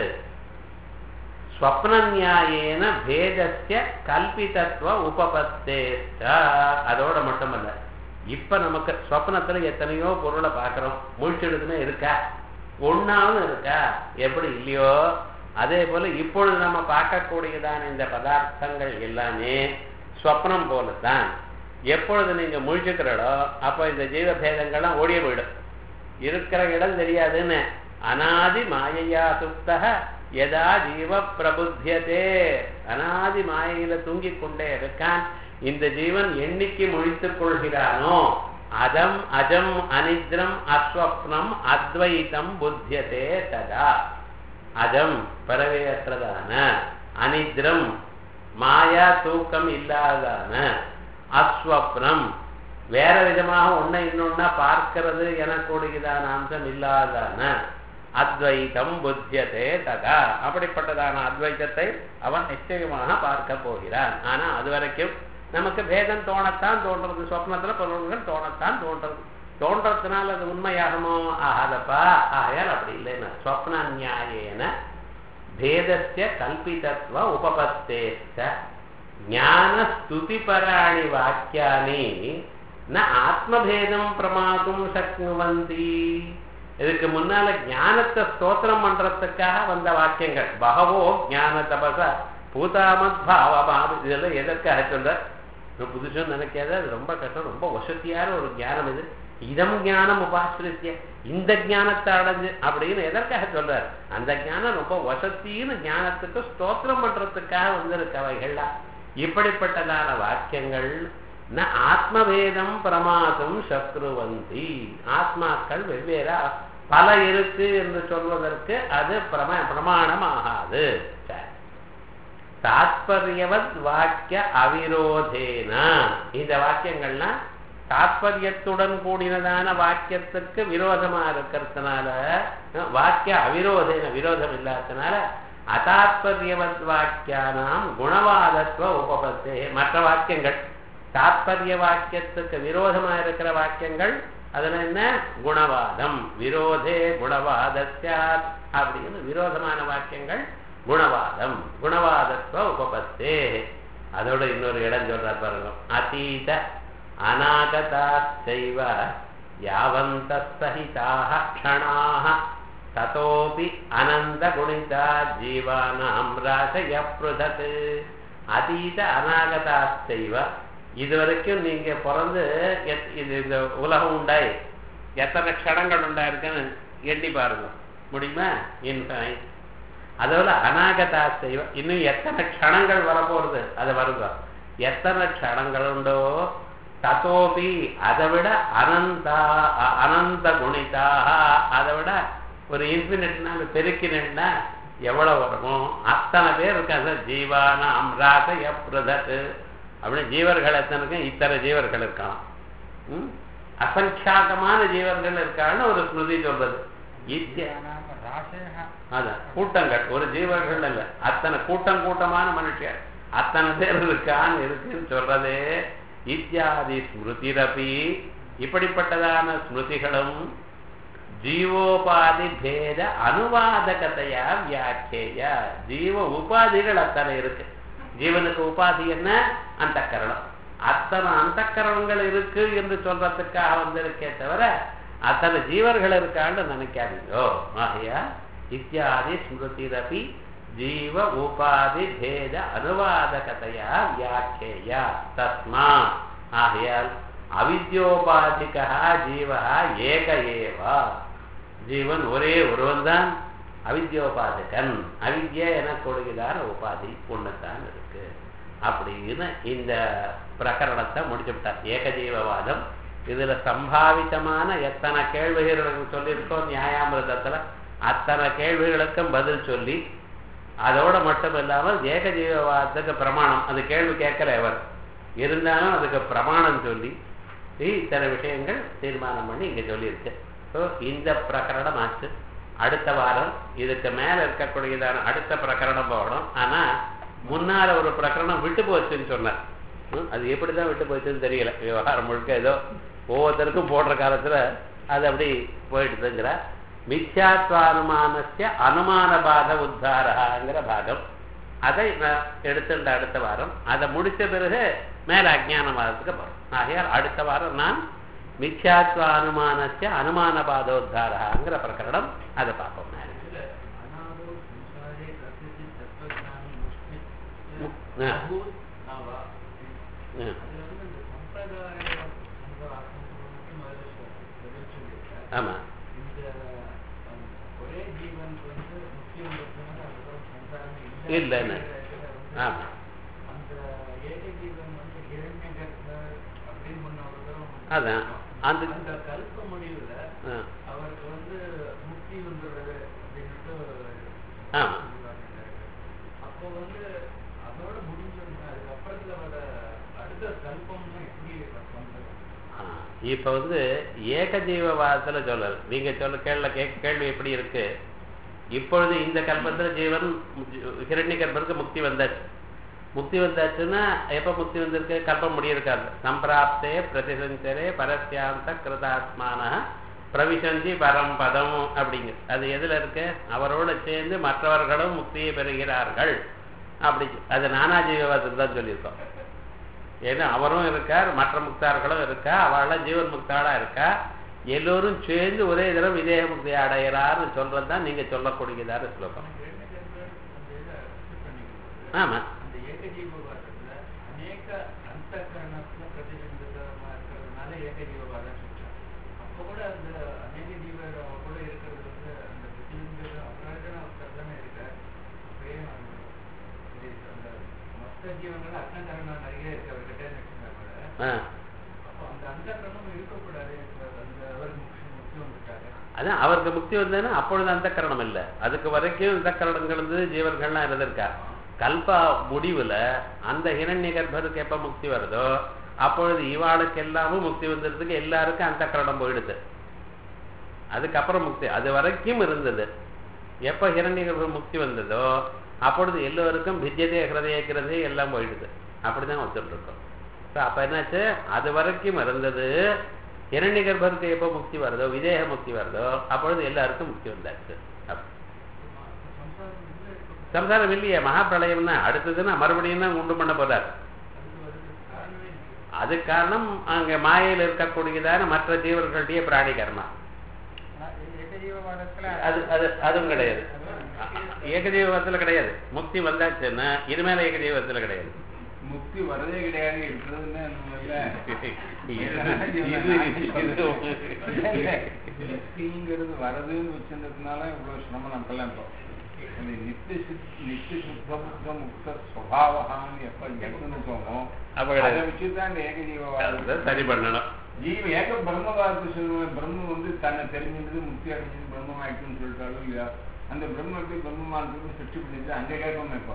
ஸ்வப்ன நியாயேன பேதஸ்ய கல்பிதத்துவ உபபத்தேஷ்ட அதோட மட்டுமல்ல இப்ப நமக்கு ஸ்வப்னத்துல எத்தனையோ பொருளை பார்க்கிறோம் முழிச்செடுக்குன்னு இருக்கா ஒன்னாவது இருக்கா எப்படி இல்லையோ அதே போல இப்பொழுது நம்ம பார்க்கக்கூடியதான இந்த பதார்த்தங்கள் எல்லாமே ஸ்வப்னம் போலத்தான் எப்பொழுது நீங்க முழிச்சுக்கிறடோ அப்போ இந்த ஜீவ பேதங்கள்லாம் ஓடிய போயிடும் இருக்கிற இடம் தெரியாதுன்னு அனாதி மாயையா சுப்தக எதா ஜீவ பிரபுத்தியதே அனாதி மாயையில தூங்கிக் கொண்டே இருக்கான் இந்த ஜீவன் என்னைக்கு முழித்துக் கொள்கிறானோ அதம் அஜம் அனித்ரம் அஸ்வப்னம் அத்வைதம் புத்தியதே ததா அஜம் பறவையற்றதான அனித்ரம் மாயா தூக்கம் இல்லாதான அஸ்வப்னம் வேற விதமாக ஒன்றை இன்னொன்னா பார்க்கிறது எனக்கூடியதான அம்சம் இல்லாதான அத்வைதம் புத்தியதே ததா அப்படிப்பட்டதான அத்வைதத்தை அவன் நிச்சயமாக பார்க்க போகிறான் ஆனா அது வரைக்கும் நமக்கு பேதம் தோணத்தான் தோன்றது சொப்னத்துல பொருள்கள் தோணத்தான் தோன்றது தோன்றதுனால அது உண்மையாகுமோ ஆகாதப்பா ஆயால் அப்படி இல்லைன்னா சொப்ன நியாயேன பேதஸ்ய கல்பிதத்துவ உபபத்தேச்ச ஞான ஸ்துதிபராணி வாக்கியானி ந ஆத்மபேதம் பிரமாதும் சக்னுவந்தி இதுக்கு முன்னால ஞானத்தை ஸ்தோத்திரம் பண்றதுக்காக வந்த வாக்கியங்கள் பகவோ ஞான தபச பூதாமத் பாவபாவ இதெல்லாம் எதற்காக சொல்ற புதுசுன்னு நினைக்காத அது ரொம்ப கஷ்டம் ரொம்ப வசதியான ஒரு ஞானம் இது இதம் ஞானம் உபாசிரித்திய இந்த ஞானத்தை அடைஞ்சு அப்படின்னு எதற்காக சொல்றாரு அந்த ஞானம் ரொம்ப வசத்தின்னு ஞானத்துக்கு ஸ்தோத்திரம் பண்றதுக்காக வந்திருக்க அவைகள்லாம் இப்படிப்பட்டதான வாக்கியங்கள் ந ஆத்மவேதம் பிரமாதம் சத்ருவந்தி ஆத்மாக்கள் வெவ்வேறா பல இருக்கு என்று சொல்வதற்கு அது பிரம பிரமாணம் ஆகாது தாத்பரியவத் வாக்கிய அவிரோதேன இந்த வாக்கியங்கள்லாம் தாத்பரியத்துடன் கூடினதான வாக்கியத்துக்கு விரோதமா இருக்கிறதுனால வாக்கிய அவிரோதேன விரோதம் இல்லாததுனால அதாத்பரியவத் வாக்கியானாம் குணவாதத்துவ உபபத்தே மற்ற வாக்கியங்கள் தாத்பரிய வாக்கியத்துக்கு விரோதமா இருக்கிற வாக்கியங்கள் அதுல என்ன குணவாதம் விரோதே குணவாதஸ்யாத் அப்படின்னு விரோதமான வாக்கியங்கள் குணவாதம் குணவாதத்துவ உபபத்தே அதோட இன்னொரு இடம் சொல்ற பாருங்க அதீத அநாகதாச்சைவ யாவந்த சகிதாக க்ஷணாக ததோபி அனந்த குணிதா ஜீவானாம் ராசய பிருதத் அதீத அநாகதாச்சைவ இதுவரைக்கும் நீங்க பிறந்து இது இந்த உலகம் உண்டாய் எத்தனை க்ஷணங்கள் உண்டாயிருக்குன்னு எண்ணி பாருங்க முடியுமா இன்ஃபைன் அதோட அநாகதா செய்வ இன்னும் எத்தனை க்ஷணங்கள் வரப்போறது அது வருங்க எத்தனை க்ஷணங்கள் உண்டோ தத்தோபி அதை விட அனந்தா அனந்த குணிதாக அதை விட ஒரு இன்ஃபினிட்னா பெருக்கினா எவ்வளவு வருமோ அத்தனை பேர் இருக்காங்க ஜீவான அம்ராக எப்ரதத்து அப்படின்னு ஜீவர்கள் எத்தனைக்கும் இத்தனை ஜீவர்கள் இருக்கான் அசங்கியாகமான ஜீவர்கள் இருக்கான்னு ஒரு ஸ்மிருதி சொல்றது அதான் கூட்டங்கள் ஒரு ஜீவர்கள் இல்ல அத்தனை கூட்டம் கூட்டமான மனுஷர் அத்தனை பேர் இருக்கான்னு இருக்குன்னு சொல்றதே இத்தியாதி ஸ்மிருதிரபி இப்படிப்பட்டதான ஸ்மிருதிகளும் ஜீவோபாதி பேத அனுவாதகத்தையா வியாக்கிய ஜீவ உபாதிகள் அத்தனை இருக்கு ஜீவனுக்கு உபாதி என்ன அந்த கரணம் அத்தனை அந்த கரணங்கள் இருக்கு என்று சொல்றதுக்காக வந்திருக்கே தவிர அத்தனை ஜீவர்கள் இருக்கான்னு நினைக்காதீங்கோ ஆகையா இத்தியாதி ஸ்மிருதிரபி ஜீவ உபாதி பேத அனுவாதகதையா வியாக்கியா தஸ்மா ஆகையால் அவித்யோபாதிகா ஜீவா ஏக ஏவா ஜீவன் ஒரே ஒருவன் தான் அவித்யோபாதகன் அவித்யா என கொடுகிறார் உபாதி ஒண்ணுதான் இருக்கு அப்படின்னு இந்த பிரகரணத்தை முடிச்சு விட்டார் ஏகஜீவவாதம் இதுல சம்பாவிதமான எத்தனை கேள்விகளுக்கு சொல்லியிருக்கோம் நியாயாமிரதத்துல அத்தனை கேள்விகளுக்கும் பதில் சொல்லி அதோட மட்டும் இல்லாமல் ஏகஜீவவாதத்துக்கு பிரமாணம் அது கேள்வி கேட்கல அவர் இருந்தாலும் அதுக்கு பிரமாணம் சொல்லி இத்தனை விஷயங்கள் தீர்மானம் பண்ணி இங்க சொல்லியிருக்கு ஸோ இந்த பிரகரணம் ஆச்சு அடுத்த வாரம் இதுக்கு மேல இருக்கக்கூடியதான அடுத்த பிரகரணம் போகணும் ஆனா முன்னால ஒரு பிரகரணம் விட்டு போச்சுன்னு சொன்னார் அது எப்படிதான் விட்டு போச்சுன்னு தெரியல விவகாரம் முழுக்க ஏதோ ஒவ்வொருத்தருக்கும் போடுற காலத்துல அது அப்படி போயிடுதுங்கிற மித்யாத்வானுமானஸ்ய அனுமான பாத உத்தாரங்கிற பாகம் அதை நான் எடுத்துட்ட அடுத்த வாரம் அதை முடிச்ச பிறகு மேல அஜானவாதத்துக்கு போறோம் ஆகையால் அடுத்த வாரம் நான் மித்யாத்வ அனுமானஸ்ய அனுமான பாதோத்தாரங்கிற பிரகரணம் அதை பார்ப்போம் ஆமா ஒரே ஜீவன் வந்து முக்கியம் அதுக்கப்புறம் இல்லைன்னு. ஆமா. அந்த ஏக ஜீவன் வந்து இரண்ய கர்ப்பர் அப்படின்னு முன்ன ஒரு தரம் அதான். அந்த- அந்த கல்ப முடிவுல ஆ. அவருக்கு வந்து முக்தி வந்துடுறது அப்படின்னுட்டு ஆமா. சொல்லுவாங்க. அப்போ வந்து அதோட முடிஞ்சிருந்தா அதுக்கப்புறத்துல வர அடுத்த கல்பம்னா எப்படி வந்தது ஆ, இப்ப வந்து ஏகஜீவவாதத்துல சொல்லல நீங்க சொல்ல கேள்வி கே- கேள்வி எப்படி இருக்கு இப்பொழுது இந்த கல்பத்துல ஜீவன் ஹிரண்ய கல்பனுக்கு முக்தி வந்தாச்சு முக்தி வந்தாச்சுன்னா எப்ப முக்தி வந்திருக்கு கல்பம் முடியிருக்காது சம்பிராப்தே பிரதிசஞ்சரே பரஸ்யாந்த கிருதாத்மான பிரவிசந்தி பரம் பதம் அப்படிங்க அது எதுல இருக்கு அவரோட சேர்ந்து மற்றவர்களும் முக்தியை பெறுகிறார்கள் அப்படி அது நானாஜீவவாதத்தில் தான் சொல்லியிருக்கோம் ஏன்னா அவரும் இருக்கார் மற்ற முக்தார்களும் இருக்கா அவளாம் ஜீவன் முக்தாளா இருக்கா எல்லோரும் சேர்ந்து ஒரே தடவை விதேக முக்தி அடைகிறார்னு சொல்றது தான் நீங்க சொல்லக்கூடியதான ஸ்லோகம் இரண்ய கர்ப்பர் அந்த இதை accept பண்ணிக்கிறது. ஆமா அந்த ஏகஜீவவாதத்துல அநேக அந்த கரணத்துல பிரதிபிம்பிதமா இருக்கிறதுனால ஏகஜீவவாதம் சொல்றாங்க அப்ப கூட அந்த அநேக ஜீவர் அவ கூட இருக்கிறது வந்து அந்த பிரதிபிம்பித அப்ராஜன தானே இருக்கார் அப்பயே அந்த இது அந்த மொத்த ஜீவங்கள் அர்த்த கரணம் நிறைய இருக்கு அவர்கிட்ட வச்சுருந்தா கூட ஆ. அப்போ அந்த அந்த கரணம் இருக்கக்கூடாது அந்த அவர் முக்கியம் முக்கியம் வந்துட்டாரு அதான் அவருக்கு முக்தி வந்ததுன்னா அப்பொழுது அந்த கரணம் இல்லை அதுக்கு வரைக்கும் இந்த கரணங்கள் இருந்து ஜீவர்கள்லாம் இருந்திருக்கா கல்ப முடிவுல அந்த ஹிரண்ய கர்ப்பருக்கு எப்ப முக்தி வருதோ அப்பொழுது இவாளுக்கு எல்லாமும் முக்தி வந்ததுக்கு எல்லாருக்கும் அந்த கரணம் போயிடுது அதுக்கப்புறம் முக்தி அது வரைக்கும் இருந்தது எப்ப ஹிரண்ய கர்ப்பர் முக்தி வந்ததோ அப்பொழுது எல்லோருக்கும் வித்யதே ஹிருதய கிருதே எல்லாம் போயிடுது அப்படிதான் வச்சுட்டு இருக்கோம் ஸோ அப்ப என்னாச்சு அது வரைக்கும் இருந்தது இரண்ய கர்ப்பருக்கு எப்போ முக்தி வருதோ விதேக முக்தி வருதோ அப்பொழுது எல்லாருக்கும் முக்தி வந்தாச்சு அப்ப. சம்சாரம் இல்லை இருக்க சம்சாரம் இல்லையே மகாபிரளயம் தான் அடுத்ததுன்னா மறுபடியும் தான் உண்டு பண்ண போறார் அதுக்கு வருது காரணமே இல்லை அது காரணம் அங்க மாயையில் இருக்கக்கூடியதான மற்ற ஜீவர்களுடைய பிராணி கர்மா ஏகஜீவவாதத்துல அது அது அதுவும் கிடையாது ஏகஜீவத்துல கிடையாது முக்தி வந்தாச்சுன்னா இனிமேல ஏகஜீவத்துல கிடையாது முக்தி வரதே கிடையாது இருக்கிறதுன்னு நம்ம இல்ல. இது இது முக்திங்கிறது வரதுன்னு வச்சிருந்ததுனால இவ்வளவு சிரமம் நமக்கெல்லாம் இப்போ அந்த நித்திய சித் நித்திய சுத்த முக்த முக்த சுவாவகான்னு எப்ப எடுத்துட்டோமோ அப்ப கிடையாது. அதை வச்சுதான் இந்த ஏகஜீவவாதம் அதை சரி பண்ணணும் ஜீவ ஏக பிரம்மவாதத்தை சொல்லுவேன் பிரம்மம் வந்து தன்னை தெரிஞ்சிருந்தது முக்தி அடைஞ்சது பிரம்மம் ஆயிடுச்சுன்னு சொல்லிட்டாலும் இல்லையா அந்த பிரம்மத்தை பிரம்மமானத்துக்கு சிருஷ்டி பண்ணிட்டு அங்கே கேட்கணும் இப்போ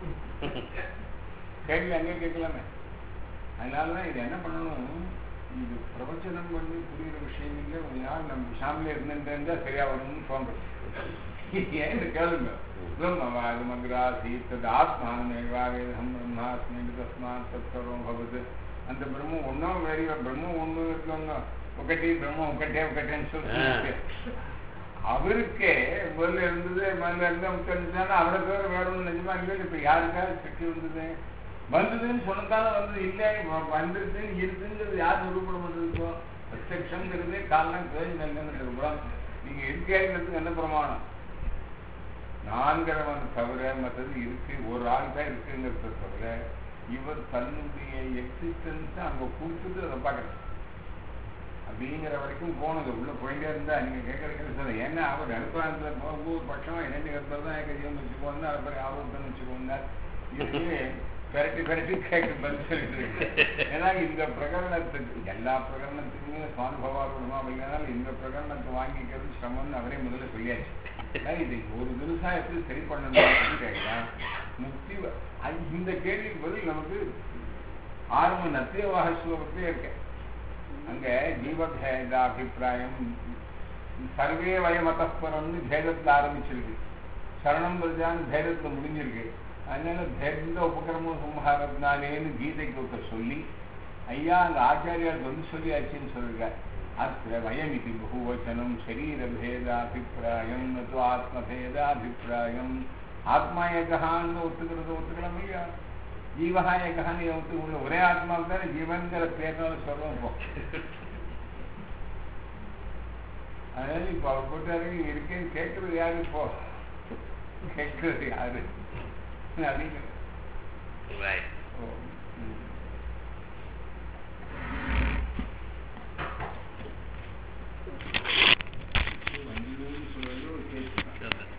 கேள்வி அங்கே கேட்கலாமே அதனால தான் இது என்ன பண்ணணும் இது பிரவச்சனம் பண்ணி புரியுற விஷயம் இல்லை கொஞ்ச நாள் நம்ம சாமியில் இருந்துட்டு சரியா வரும்னு தோன்றும் ஏன்னு கேளுங்க பிரம்மவாது மகிராசி தது ஆத்மானமேவாவேதம் பிரம்மாஸ்மி தஸ்மாத் தத்சர்வம் பவது அந்த பிரம்மம் ஒன்றும் வேற பிரம்மம் ஒன்று இருக்கவங்க ఒకటి பிரம்மம் ఒకటే ఒకటேன்னு சொல்லிட்டு அவருக்கே முதல்ல இருந்தது முதல்ல இருந்து தெரிஞ்சுட்டாலும் அவரை தவிர வேற ஒன்றும் நிஜமா இல்லை இப்ப யாருக்காவது சக்தி வந்தது வந்ததுன்னு சொன்னதால வந்தது இல்லை வ- வந்துருச்சுன்னு இருக்குங்கிறது யார் நிரூபணம் பண்ணிருக்கோம் பிரத்யக்ஷங்கிறதே காரணம் கேள்வி இல்லைங்கிறது கூட நீங்க இருக்கேங்கிறதுக்கு என்ன பிரமாணம் நான்கிறவன் தவிர மற்றது இருக்கு ஒரு ஆள் தான் இருக்குங்கிறத தவிர இவர் தன்னுடைய எக்ஸிஸ்டன்ஸ் அங்க கொடுத்துட்டு அதை பார்க்கறது அப்படிங்கிற வரைக்கும் போனது உள்ள போயிட்டே இருந்தா நீங்க கேட்கறதுக்கு சொல்ல ஏன்னா அவர் நடுப்பாளத்துல ஒவ்வொரு பட்சமா இரண்டு கருத்தர் தான் ஏகஜீவன் வச்சுக்கோங்க அப்புறம் ஆபத்தம் வச்சுக்கோங்க இதுவே பெரட்டி பெரட்டி கேட்க பதில் சொல்லிட்டு இருக்கு ஏன்னா இந்த பிரகரணத்துக்கு எல்லா பிரகரணத்துக்குமே சுவானுபவாரூடமா இல்லைனாலும் இந்த பிரகரணத்தை வாங்கிக்கிறது சிரமம்னு அவரே முதல்ல சொல்லியாச்சு ஆனா இது ஒரு தினசா எப்படி சரி பண்ணணும் அப்படின்னு கேட்கலாம் முக்தி வ- அ- இந்த கேள்விக்கு பதில் நமக்கு ஆரம்ப நத்தியவாக ஸ்லோகத்திலே இருக்கு அங்க ஜீவபேத அபிப்பிராயம் சர்வே வயமதப்பரம்னு பேதத்துல ஆரம்பிச்சிருக்கு சரணம் பிரஜான்னு பேதத்துல முடிஞ்சிருக்கு அதனால பேத உபகிரம சம்ஹாரத்தினாலேன்னு கீதைக்கு ஒருத்தர் சொல்லி ஐயா அந்த ஆச்சாரியார் வந்து சொல்லியாச்சுன்னு சொல்லுங்க அத்த வயமிதி பகுவச்சனம் சரீரபேதாபிப்பிராயம் நது ஆத்மபேதாபிப்பிராயம் ஆத்மா ஏகஹான்னு ஒத்துக்கிறது ஒத்துக்கலாம் இல்லையா ஜீவஹா ஏகஹான்னு ஒத்துக்கல ஒரே ஆத்மாவுக்கு தானே ஜீவன்கிற பேர்னால சொல்றோம் இப்போ அதனால இப்போ அவர் போட்டாரு இருக்கேன்னு கேட்கறது யாரு இப்போ கேட்கறது யாரு அப்படின்னு